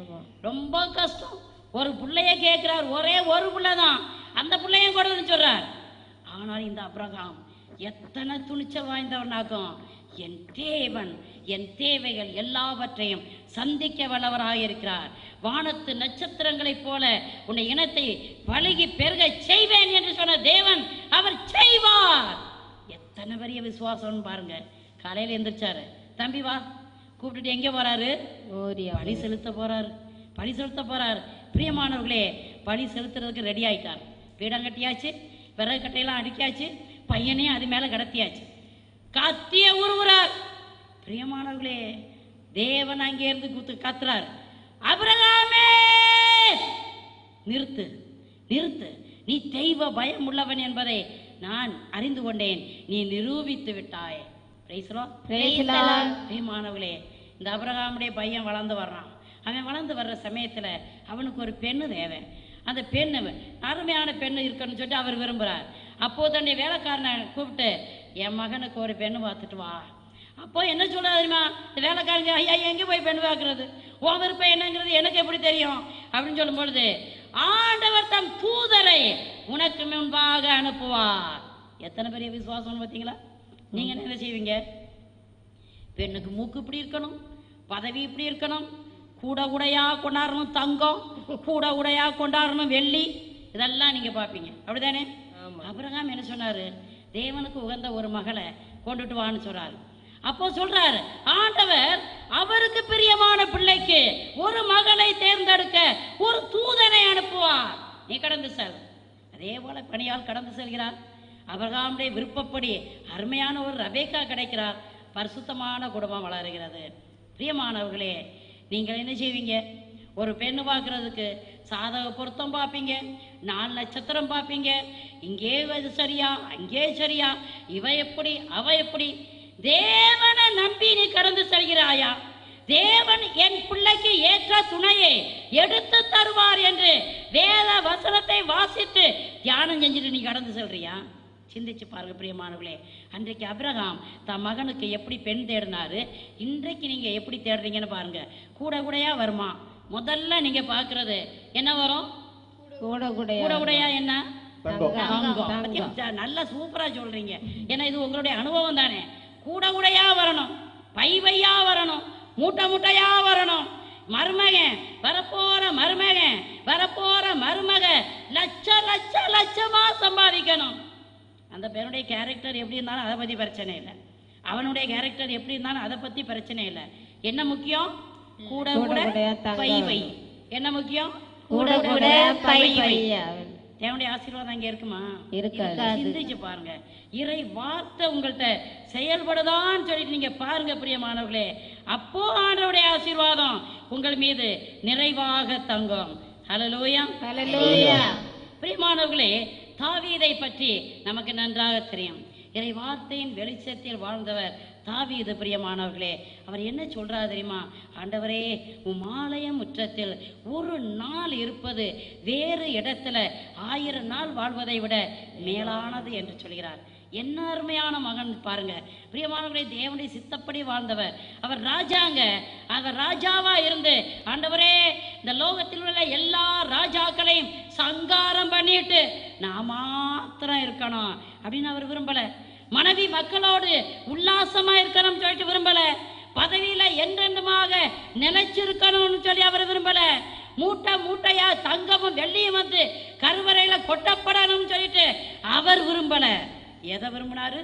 ரொம்ப கஷ்டம் ஒரு பிள்ளைய கேட்கிறார் ஒரே ஒரு பிள்ளை தான் அந்த பிள்ளையும் கொடுன்னு சொல்றார் ஆனால் இந்த அப்ரகாம் எத்தனை துணிச்ச வாய்ந்தவனாகும் என் தேவன் என் தேவைகள் எல்லாவற்றையும் சந்திக்க வல்லவராக இருக்கிறார் வானத்து நட்சத்திரங்களைப் போல உன்னை இனத்தை பழகி பெருக செய்வேன் என்று சொன்ன தேவன் அவர் செய்வார் எத்தனை பெரிய விசுவாசம்னு பாருங்க காலையில எந்திரிச்சாரு தம்பி வா கூப்பிட்டுட்டு எங்க போறாரு மோரியா பலி செலுத்த போறாரு பலி செலுத்த போறார் பிரியமானவர்களே பலி செலுத்துறதுக்கு ரெடி ஆயிட்டார் பீடம் கட்டியாச்சு விறகு கட்டையெல்லாம் அடிக்காச்சு பையனையும் அது மேலே கடத்தியாச்சு கத்திய உருவுறார் பிரியமானவர்களே தேவன் அங்கே இருந்து குத்து கத்துறார் அபிரகாமே நிறுத்து நிறுத்து நீ தெய்வ பயம் உள்ளவன் என்பதை நான் அறிந்து கொண்டேன் நீ நிரூபித்து விட்டாய் Praise the Lord. Praise the Lord. பிரியமானவர்களே இந்த அபிரகாமுடைய பையன் வளர்ந்து வர்றான் அவன் வளர்ந்து வர்ற சமயத்தில் அவனுக்கு ஒரு பெண்ணு தேவை அந்த பெண்ணு அருமையான பெண்ணு இருக்கணும்னு சொல்லிட்டு அவர் விரும்புகிறார் அப்போ தன்னுடைய வேலைக்காரனை கூப்பிட்டு என் மகனுக்கு ஒரு பெண்ணு பார்த்துட்டு வா அப்போ என்ன சொல்றாரு தெரியுமா இந்த வேலைக்காரங்க ஐயா எங்கே போய் பெண் பார்க்கறது உன் விருப்பம் என்னங்கிறது எனக்கு எப்படி தெரியும் அப்படின்னு சொல்லும் பொழுது ஆண்டவர் தம் தூதரை உனக்கு முன்பாக அனுப்புவார் எத்தனை பெரிய விசுவாசம் பார்த்தீங்களா நீங்க என்ன செய்வீங்க பெண்ணுக்கு மூக்கு இப்படி இருக்கணும் பதவி இப்படி இருக்கணும் கூட உடையா கொண்டாடணும் தங்கம் கூட உடையா கொண்டாடணும் வெள்ளி இதெல்லாம் நீங்க பார்ப்பீங்க அப்படிதானே அபிரகாம் என்ன சொன்னாரு தேவனுக்கு உகந்த ஒரு மகளை கொண்டுட்டு வான்னு சொல்றாரு அப்போ சொல்றாரு ஆண்டவர் அவருக்கு பிரியமான பிள்ளைக்கு ஒரு மகளை தேர்ந்தெடுக்க ஒரு தூதனை அனுப்புவார் நீ கடந்து செல் அதே போல பணியால் கடந்து செல்கிறார் அபிரகாமுடைய விருப்பப்படி அருமையான ஒரு ரபேக்கா கிடைக்கிறார் பரிசுத்தமான குடும்பம் வளருகிறது பிரியமானவர்களே நீங்கள் என்ன செய்வீங்க ஒரு பெண்ணு பார்க்கறதுக்கு சாதக பொருத்தம் பார்ப்பீங்க நாலு நட்சத்திரம் பார்ப்பீங்க இங்கே இது சரியா அங்கே சரியா இவ எப்படி அவ எப்படி தேவனை நம்பி நீ கடந்து செல்கிறாயா தேவன் என் பிள்ளைக்கு ஏற்ற துணையை எடுத்து தருவார் என்று வேத வசனத்தை வாசித்து தியானம் செஞ்சுட்டு நீ கடந்து செல்றியா சிந்திச்சு பாருங்க பிரியமானவர்களே அன்றைக்கு அபிரகாம் தன் மகனுக்கு எப்படி பெண் தேடினாரு இன்றைக்கு நீங்க எப்படி தேடுறீங்கன்னு பாருங்க கூட கூடையா வருமா முதல்ல நீங்க பார்க்கிறது என்ன வரும் கூட கூட கூட கூடையா என்ன தங்கம். தங்கம். பத்தியா? நல்லா சூப்பரா சொல்றீங்க ஏன்னா இது உங்களுடைய அனுபவம் தானே கூட கூடையா வரணும் பை பையா வரணும் மூட்டை மூட்டையா வரணும் மருமகன் வரப்போற மருமகன் வரப்போற மருமக லட்ச லட்ச லட்சமா சம்பாதிக்கணும் அந்த பேருடைய கேரக்டர் எப்படி இருந்தாலும் அதை பத்தி பிரச்சனை இல்லை அவனுடைய கேரக்டர் எப்படி இருந்தாலும் அதை பத்தி பிரச்சனை இல்லை என்ன முக்கியம் கூட கூட கூடையா தங்கம் பை பை என்ன முக்கியம் கூட கூட பை பை தேவனுடைய ஆசீர்வாதம் அங்க இருக்குமா இருக்காது. சிந்திச்சு பாருங்க இறை வார்த்தை உங்கள்கிட்ட செயல்படுதான்னு சொல்லிட்டு நீங்க பாருங்க பிரியமானவர்களே அப்போ ஆண்டவருடைய ஆசீர்வாதம் உங்கள் மீது நிறைவாக தங்கும் ஹalleluya ஹalleluya பிரியமானவர்களே தாவீதை பற்றி நமக்கு நன்றாக தெரியும் இறை வார்த்தையின் வெளிச்சத்தில் வாழ்ந்தவர் தாவீது பிரியமானவர்களே அவர் என்ன சொல்றார் தெரியுமா ஆண்டவரே உம் ஆலய முற்றத்தில் ஒரு நாள் இருப்பது வேறு இடத்துல ஆயிரம் நாள் வாழ்வதை விட மேலானது என்று சொல்கிறார் என்ன அருமையான மகன் பாருங்க பிரியமானவர்களே தேவனுடைய சித்தப்படி வாழ்ந்தவர் அவர் ராஜாங்க அவர் ராஜாவா இருந்து ஆண்டவரே இந்த லோகத்தில் உள்ள எல்லா ராஜாக்களையும் சங்காரம் பண்ணிட்டு நான் மாத்திரம் இருக்கணும் அப்படின்னு அவர் விரும்பல மனைவி மக்களோடு உல்லாசமா இருக்கணும்னு சொல்லிட்டு விரும்பல பதவியில என்றென்றுமாக நிலைச்சிருக்கணும்னு சொல்லி அவர் விரும்பல மூட்டை மூட்டையா தங்கமும் வெள்ளியும் வந்து கருவறையில கொட்டப்படணும்னு சொல்லிட்டு அவர் விரும்பல எதை விரும்பினாரு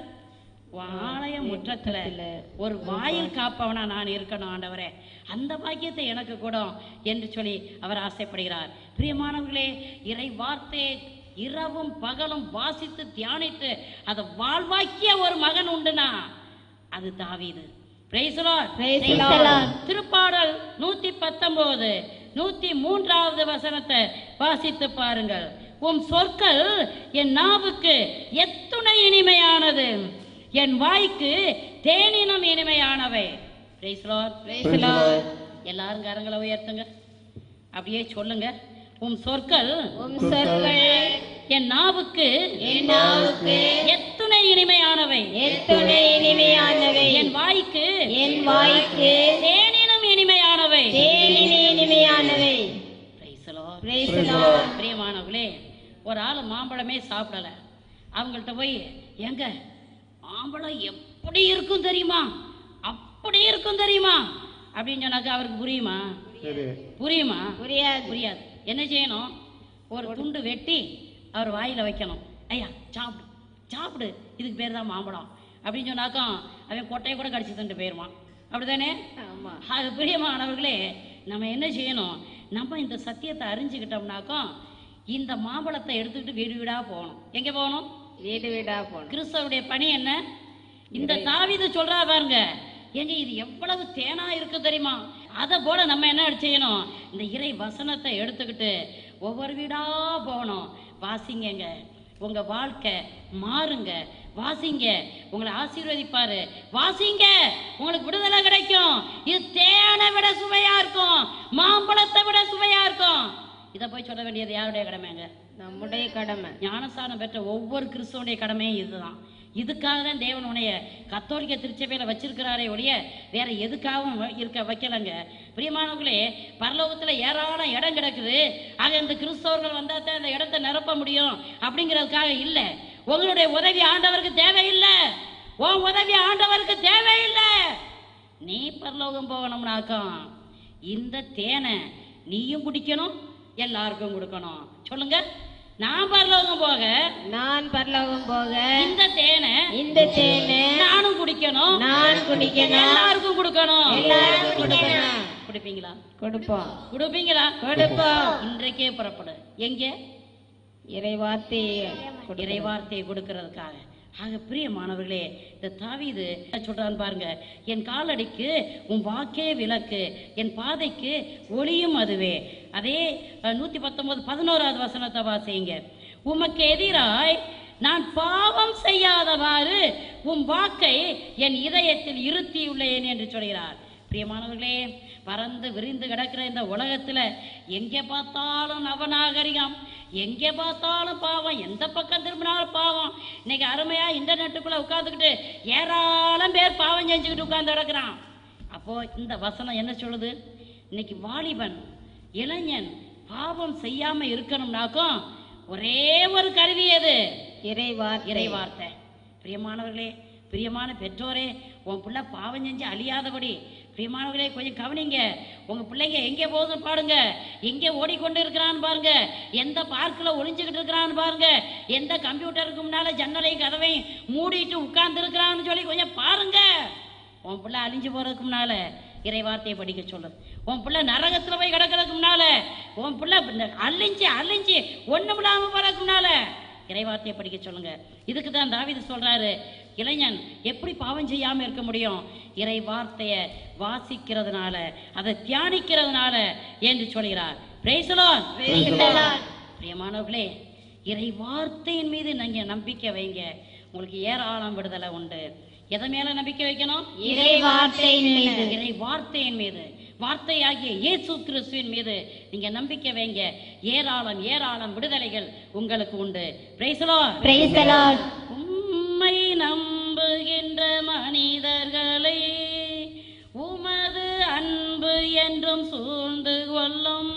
ஆலய முற்றத்துல ஒரு வாயில் காப்பவனா நான் இருக்கணும் ஆண்டவரே அந்த பாக்கியத்தை எனக்கு கூட என்று சொல்லி அவர் ஆசைப்படுகிறார் பிரியமானவர்களே இறை வார்த்தையை இரவும் பகலும் வாசித்து தியானித்து அதை வாழ்வாக்கிய ஒரு மகன் உண்டுனா அது தாவீது Praise the Lord. Praise the Lord. திருப்பாடல் நூத்தி பத்தொன்பது நூத்தி மூன்றாவது வசனத்தை வாசித்து பாருங்கள் உம் சொற்கள் என் நாவுக்கு எத்துணை இனிமையானது என் வாய்க்கு தேனினும் இனிமையானவை Praise the Lord. Praise the Lord. எல்லாரும் கரங்களை உயர்த்துங்க அப்படியே சொல்லுங்க உம் சொற்கள் உம் சொற்கள் என் நாவுக்கு என் நாவுக்கு எத்துணை இனிமையானவை எத்துணை இனிமையானவை என் வாய்க்கு என் வாய்க்கு தேனினும் இனிமையானவை தேனின் இனிமையானவை Praise the Lord. Praise the Lord. பிரியமானவர்களே ஒரு ஆள் மாம்பழமே சாப்பிடல அவங்கள்ட்ட போய் எங்க மாம்பழம் எப்படி இருக்கும் தெரியுமா அப்படி இருக்கும் தெரியுமா அப்படின்னு சொன்னாக்கா அவருக்கு புரியுமா சரி புரியுமா புரியாது புரியாது என்ன செய்யணும் ஒரு துண்டு வெட்டி அவர் வாயில வைக்கணும் ஐயா சாப்பிடு சாப்பிடு இதுக்கு பேர் தான் மாம்பழம் அப்படின்னு சொன்னாக்கா அவன் கொட்டையை கூட கடிச்சு தண்டு போயிடுவான் அப்படிதானே ஆமா அது பிரியமானவர்களே நம்ம என்ன செய்யணும் நம்ம இந்த சத்தியத்தை அறிஞ்சுக்கிட்டோம்னாக்கா இந்த மாம்பழத்தை எடுத்துக்கிட்டு வீடு வீடாக போகணும் எங்கே போகணும் வீடு வீடா போகணும் கிறிஸ்தவருடைய பணி என்ன இந்த தாவீது சொல்றா பாருங்க ஏங்க இது எவ்வளவு தேனா இருக்கு தெரியுமா அதை போல நம்ம என்ன செய்யணும் இந்த இறை வசனத்தை எடுத்துக்கிட்டு ஒவ்வொரு வீடா போகணும் வாசிங்கங்க உங்க வாழ்க்கை மாறுங்க வாசிங்க உங்களை ஆசீர்வதிப்பாரு வாசிங்க உங்களுக்கு விடுதலை கிடைக்கும் இது தேனை விட சுவையா இருக்கும் மாம்பழத்தை விட சுவையா இருக்கும் இதை போய் சொல்ல வேண்டியது யாருடைய கடமைங்க நம்முடைய கடமை ஞானஸ்தானம் பெற்ற ஒவ்வொரு கிறிஸ்தவனுடைய கடமையும் இதுதான் இதுக்காக தான் தேவன் உன்னைய கத்தோலிக்க திருச்சபையில் வச்சிருக்கிறாரே ஒழிய வேற எதுக்காகவும் வ- இருக்க வைக்கலங்க பிரியமானவர்களே பரலோகத்தில் ஏராளம் இடம் கிடக்குது ஆக இந்த கிறிஸ்தவர்கள் வந்தால் தான் அந்த இடத்த நிரப்ப முடியும் அப்படிங்கிறதுக்காக இல்லை உங்களுடைய உதவி ஆண்டவருக்கு தேவையில்லை உன் உதவி ஆண்டவருக்கு தேவையில்லை நீ பரலோகம் போகணும்னாக்கம் இந்த தேனை நீயும் குடிக்கணும் எல்லாருக்கும் கொடுக்கணும் சொல்லுங்க நான் பரலோகம் போக நான் பரலோகம் போக இந்த தேனை இந்த தேனை நானும் குடிக்கணும் நான் குடிக்கணும் எல்லாருக்கும் கொடுக்கணும் எல்லாருக்கும் கொடுக்கணும் குடிப்பீங்களா கொடுப்போம் குடிப்பீங்களா கொடுப்போம் இன்றைக்கே புறப்படு எங்க இறைவார்த்தை இறைவார்த்தையை கொடுக்கறதுக்காக ஆக பிரியமானவர்களே இந்த தாவீது என்ன சொல்றான்னு பாருங்க என் காலடிக்கு உன் வாக்கே விளக்கு என் பாதைக்கு ஒளியும் அதுவே அதே அஹ், நூத்தி பத்தொன்பது பதினோராவது வசனத்தை வாசிங்க உமக்கு எதிராய் நான் பாவம் செய்யாதவாறு உன் வாக்கை என் இதயத்தில் இருத்தியுள்ளேன் என்று சொல்கிறார் பிரியமானவர்களே பறந்து விரிந்து கிடக்கிற இந்த உலகத்துல எங்கே பார்த்தாலும் நவநாகரிகம் எங்கே பார்த்தாலும் பாவம் எந்த பக்கம் திரும்பினாலும் பாவம் இன்னைக்கு அருமையா இன்டர்நெட்டுக்குள்ள உட்காந்துக்கிட்டு ஏராளம் பேர் பாவம் செஞ்சுக்கிட்டு உட்கார்ந்து கிடக்குறான் அப்போ இந்த வசனம் என்ன சொல்லுது இன்னைக்கு வாலிபன் இளைஞன் பாவம் செய்யாம இருக்கணும்னாக்கும் ஒரே ஒரு கருவி எது இறைவார்த்தை இறைவார்த்தை பிரியமானவர்களே பிரியமான பெற்றோரே உன் பிள்ளை பாவம் செஞ்சு அழியாதபடி பிரியமானவர்களே கொஞ்சம் கவனிங்க உங்க பிள்ளைங்க எங்கே போகுதுன்னு பாருங்க எங்கே ஓடிக்கொண்டு இருக்கிறான்னு பாருங்க எந்த பார்க்கில் ஒளிஞ்சுக்கிட்டு இருக்கிறான்னு பாருங்க எந்த கம்ப்யூட்டருக்கு முன்னால ஜன்னலையும் கதவையும் மூடிட்டு உட்கார்ந்து இருக்கிறான்னு சொல்லி கொஞ்சம் பாருங்க உன் பிள்ளை அழிஞ்சு போறதுக்கு முன்னால இறை வார்த்தையை படிக்க சொல்லு உன் பிள்ளை நரகத்துல போய் கிடக்கிறதுக்கு முன்னால உன் பிள்ளை அழிஞ்சு அழிஞ்சு ஒண்ணும் இல்லாம போறதுக்கு முன்னால இறை வார்த்தையை படிக்க சொல்லுங்க இதுக்கு தான் தாவீது சொல்றாரு இளைஞன் எப்படி பாவம் செய்யாம இருக்க முடியும் இறை வார்த்தையை வாசிக்கிறதுனால அதை தியானிக்கிறதுனால என்று சொல்கிறார் Praise the Lord. பிரியமானவர்களே இறை வார்த்தையின் மீது நீங்க நம்பிக்கை வைங்க உங்களுக்கு ஏராளம் விடுதலை உண்டு எதை மேல நம்பிக்கை வைக்கணும் இறைவார்த்தையின் மீது. இறை வார்த்தையின் மீது வார்த்தையாகிய இயேசு கிறிஸ்துவின் மீது நீங்க நம்பிக்கை வைங்க ஏராளம் ஏராளம் விடுதலைகள் உங்களுக்கு உண்டு Praise the Lord. Praise the Lord. உம்மை நம்புகின்ற மனிதர்களை உமது அன்பு என்றும் சூழ்ந்து கொள்ளும்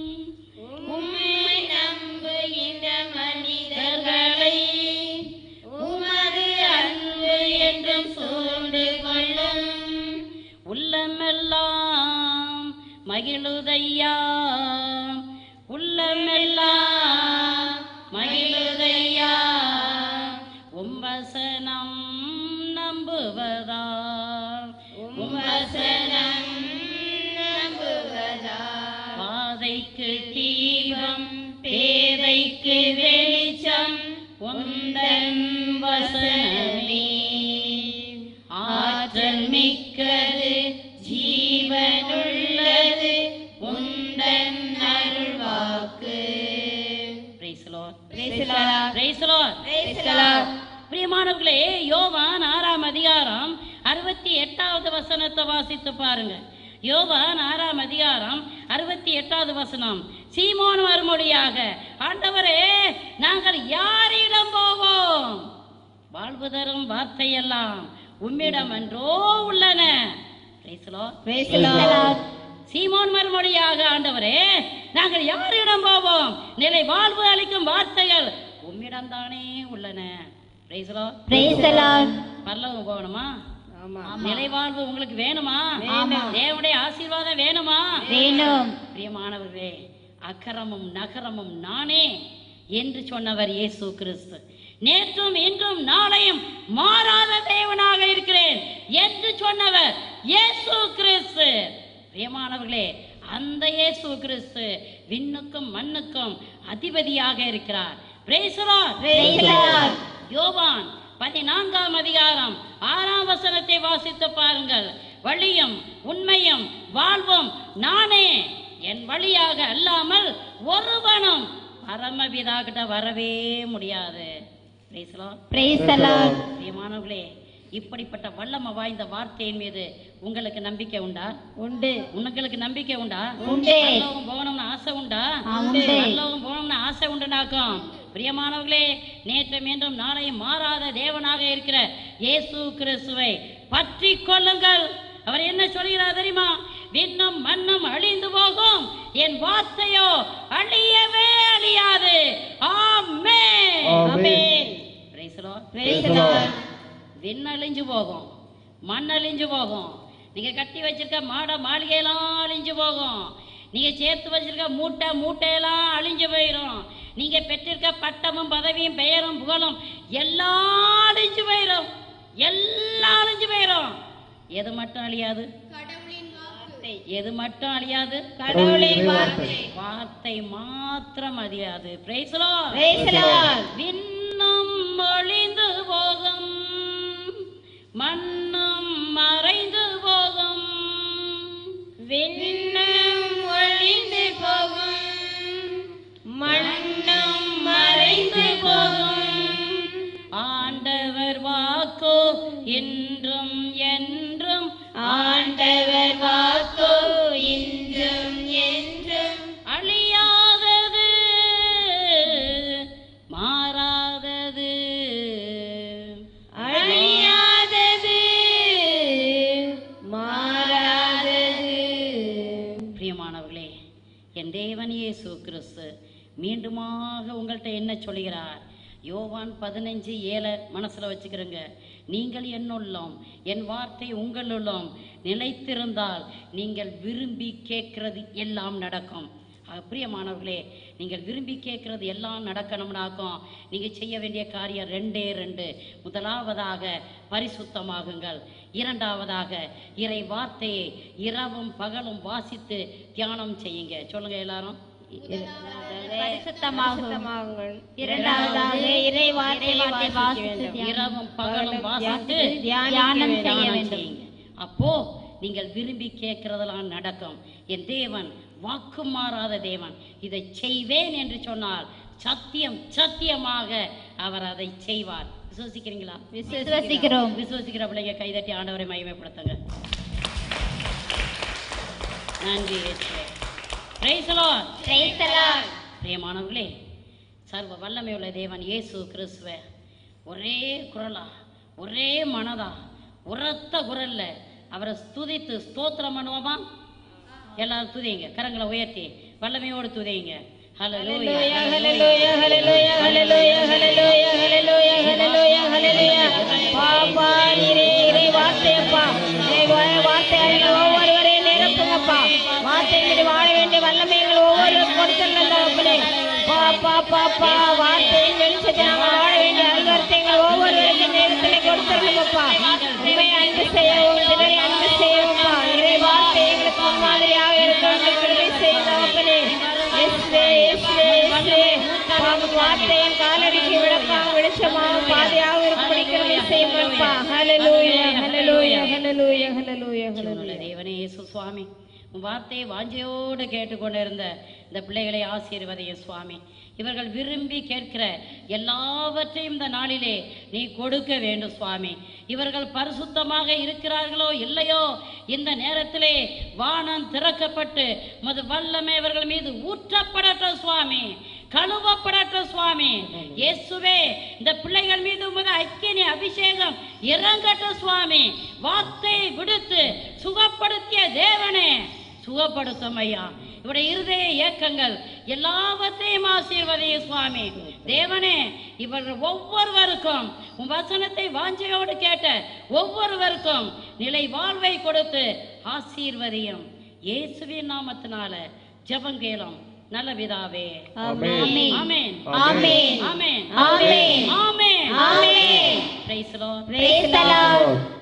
உம்மை நம்புகின்ற மனிதர்களை உமது அன்பு என்றும் சூழ்ந்து கொள்ளும் உள்ளமெல்லாம் மகிழுதையா உள்ளமெல்லாம் மகிழுதையா உம்பசனம் நம்புவதா உம்பசனம் பாதைக்கு தீபம் பேதைக்கு வெளிச்சம் உந்தன் வசனமே ஆற்றல் மிக்கது ஜீவனுள்ளது உந்தன் அருள்வாக்கு Praise the Lord. Praise the Lord. Praise the Lord. Praise the Lord. பிரியமானவர்களே யோவான் ஆறாம் அதிகாரம் அறுபத்தி எட்டாவது வசனத்தை வாசித்து பாருங்க யோவான் ஆறாம் அதிகாரம் அறுபத்தி எட்டாவது வசனம் சீமோன் மறுமொழியாக ஆண்டவரே நாங்கள் யாரிடம் போவோம் வாழ்வு தரும் வார்த்தையெல்லாம் உம்மிடம் என்றோ உள்ளன Praise the Lord. Praise the Lord. சீமோன் மறுமொழியாக ஆண்டவரே நாங்கள் யாரிடம் போவோம் நிலை வாழ்வு அளிக்கும் வார்த்தைகள் உம்மிடம் தானே உள்ளன Praise the Lord. Praise the Lord. பரலோகம் போகணுமா ஆமா நிலைவாழ்வு உங்களுக்கு வேணுமா வேணும். தேவனுடைய ஆசீர்வாதம் வேணுமா வேணும் பிரியமானவர்களே அக்கரமும் நகரமும் நானே என்று சொன்னவர் இயேசு கிறிஸ்து நேற்றும் இன்றும் நாளையும் மாறாத தேவனாக இருக்கிறேன் என்று சொன்னவர் இயேசு கிறிஸ்து பிரியமானவர்களே அந்த இயேசு கிறிஸ்து விண்ணுக்கும் மண்ணுக்கும் அதிபதியாக இருக்கிறார் Praise the Lord. Praise the Lord. யோவான் பதினான்காம் அதிகாரம் ஆறாம் வசனத்தை வாசித்து பாருங்கள் வழியும் உண்மையும் வாழ்வும் நானே என் வழியாக அல்லாமல் ஒருவனும் பரமபிதா கிட்ட வரவே முடியாது Praise the Lord. Praise the Lord. பிரியமானவர்களே இப்படிப்பட்ட வல்லமை வாய்ந்த வார்த்தையின் மீது உங்களுக்கு நம்பிக்கை உண்டா உண்டு உங்களுக்கு நம்பிக்கை உண்டா உண்டு. நல்லவங்க போகணும்னு ஆசை உண்டா ஆ, உண்டு. நல்லவங்க போகணும்னு ஆசை உண்டுனாக்கும் பிரியமானவர்களே நேற்று மீண்டும் நாளை மாறாத தேவனாக இருக்கிற இயேசு கிறிஸ்துவை பற்றி கொள்ளுங்கள் அவர் என்ன சொல்கிறார் தெரியுமா விண்ணும் மண்ணும் அழிந்து போகும் என் வார்த்தையோ அழியவே அழியாது ஆமென் ஆமென். Praise the Lord. Praise the Lord. விண் அழிஞ்சு போகும் மண் அழிஞ்சு போகும் நீங்க கட்டி வச்சிருக்க மாட மாளிகையெல்லாம் அழிஞ்சு போகும் நீங்க சேர்த்து வச்சிருக்க மூட்டை மூட்டையெல்லாம் அழிஞ்சு போயிடும் நீங்க பெற்றிருக்க பட்டமும் பதவியும் பெயரும் புகழும் எல்லாம் அழிஞ்சு போயிடும் எல்லாம் அழிஞ்சு போயிடும் எது மட்டும் அழியாது எது மட்டும் அழியாது கடவுளின் வார்த்தை வார்த்தை மாத்திரம் அழியாது Praise the Lord. Praise the Lord. விண்ணும் ஒளிந்து போகும் மண்ணும் மறைந்து போகும் விண்ணும் ஒழிந்து போகும் மண்ணும் மறைந்து போகும் ஆண்டவர் வாக்கோ என்றும் என்றும் ஆண்டவர் வாக்கோ இன்றும் என்றும் அழியாதது மாறாதது அழியாதது மாறாதது பிரியமானவர்களே என் தேவன் இயேசு கிறிஸ்து மீண்டுமாக உங்கள்கிட்ட என்ன சொல்கிறார் யோவான் பதினஞ்சு ஏழை மனசுல வச்சுக்கிறோங்க நீங்கள் என்னுள்ளோம் என் வார்த்தை உங்களுள்ளோம் நிலைத்திருந்தால் நீங்கள் விரும்பி கேட்கறது எல்லாம் நடக்கும் ஆக, பிரியமானவர்களே நீங்கள் விரும்பி கேட்கறது எல்லாம் நடக்கணும்னாக்கும் நீங்க செய்ய வேண்டிய காரியம் ரெண்டே ரெண்டு முதலாவதாக பரிசுத்தமாகுங்கள் இரண்டாவதாக இறை வார்த்தையை இரவும் பகலும் வாசித்து தியானம் செய்யுங்க சொல்லுங்க எல்லாரும் பரிசுத்தமாகுங்கள் இரண்டாவதாக இறை வார்த்தை வாசித்து இரவும் பகலும் வாசித்து தியானம் செய்ய தியானம் வேண்டும் செய்யுங்க அப்போ நீங்கள் விரும்பி கேட்கிறதெல்லாம் நடக்கும் என் தேவன் வாக்கு மாறாத தேவன் இதை செய்வேன் என்று சொன்னால் சத்தியம் சத்தியமாக அவர் அதை செய்வார் விசுவசிக்கிறீங்களா விசுவசிக்கிறோம் விசுவசிக்கிற பிள்ளைங்க கைதட்டி ஆண்டவரை மகிமைப்படுத்துங்க நன்றி இயேசுவே. Praise the Lord. Praise the Lord. பிரியமானவர்களே சர்வ வல்லமை உள்ள தேவன் இயேசு கிறிஸ்துவ ஒரே குரலா ஒரே மனதா உரத்த குரல்ல அவரை ஸ்துதித்து ஸ்தோத்திரம் பண்ணுவோமா எல்லாரும் துதிங்க கரங்களை உயர்த்தி வல்லமையோடு துதிங்க ஹalleluya Hallelujah, hallelujah, hallelujah, hallelujah, hallelujah, hallelujah, hallelujah. பாப்பா, நீரே இறை வார்த்தையப்பா. இறை வா- வார்த்தையால் ஒவ்வொருவரையும் நிரப்புங்கப்பா. வார்த்தையின்படி வாழ வேண்டிய வல்லமை எங்கள் ஒவ்வொருவருக்கும் கொடுத்திருந்த தகப்பனே. பாப்பா, பாப்பா, வார்த்தையின் வெளிச்சத்தில் நாங்கள் வாழ வேண்டிய அதிகாரத்தை எங்கள் ஒவ்வொருவருக்கும் இந்த நேரத்திலே கொடுத்திருந்தோமப்பா. உம்மை அன்பு செய்யவும், பிறரை அன்பு செய்யவும்ப்பா. இறை வார்த்தை எங்களுக்கு முன்மாதிரியாக இருக்க எங்கள் கிருபை செய்யும் தகப்பனே. இயேசுவே, இயேசுவே, இயேசுவே. பாவ வார்த்தையின் காலடிக்கு விளக்காக வெளிச்சமாக பாதையாக இருக்கும்படி கிருபை செய்யுங்கப்பா. ஹalleluya, ஹalleluya, ஹalleluya, ஹalleluya, ஜீவனுள்ள ஹalleluya. தேவனே இயேசு சுவாமி உன் வார்த்தையை வாஞ்சையோடு கேட்டுக்கொண்டிருந்த இந்த பிள்ளைகளை ஆசீர்வதைய சுவாமி இவர்கள் விரும்பி கேட்கிற எல்லாவற்றையும் இந்த நாளிலே நீ கொடுக்க வேண்டும் சுவாமி இவர்கள் பரிசுத்தமாக இருக்கிறார்களோ இல்லையோ இந்த நேரத்திலே வானம் திறக்கப்பட்டு மது வல்லமை இவர்கள் மீது ஊற்றப்படட்டும் சுவாமி கழுவப்படட்டும் சுவாமி இயேசுவே இந்த பிள்ளைகள் மீது உமது ஐக்கிய அபிஷேகம் இறங்கட்டும் சுவாமி வார்த்தையை விடுத்து சுகப்படுத்திய தேவனே சுகப்படுத்தும் ஐயா இவருடைய இருதய இயக்கங்கள் எல்லாவற்றையும் ஆசீர்வதைய சுவாமி தேவனே இவர்கள் ஒவ்வொருவருக்கும் உன் வசனத்தை வாஞ்சையோடு கேட்ட ஒவ்வொருவருக்கும் நிலை வாழ்வை கொடுத்து ஆசீர்வதியும் இயேசுவின் நாமத்தினால ஜெபங்கேலம் நல்ல பிதாவே ஆமென். ஆமென் ஆமென். ஆமென் ஆமென். ஆமென் ஆமென். Praise the Lord. Praise the Lord.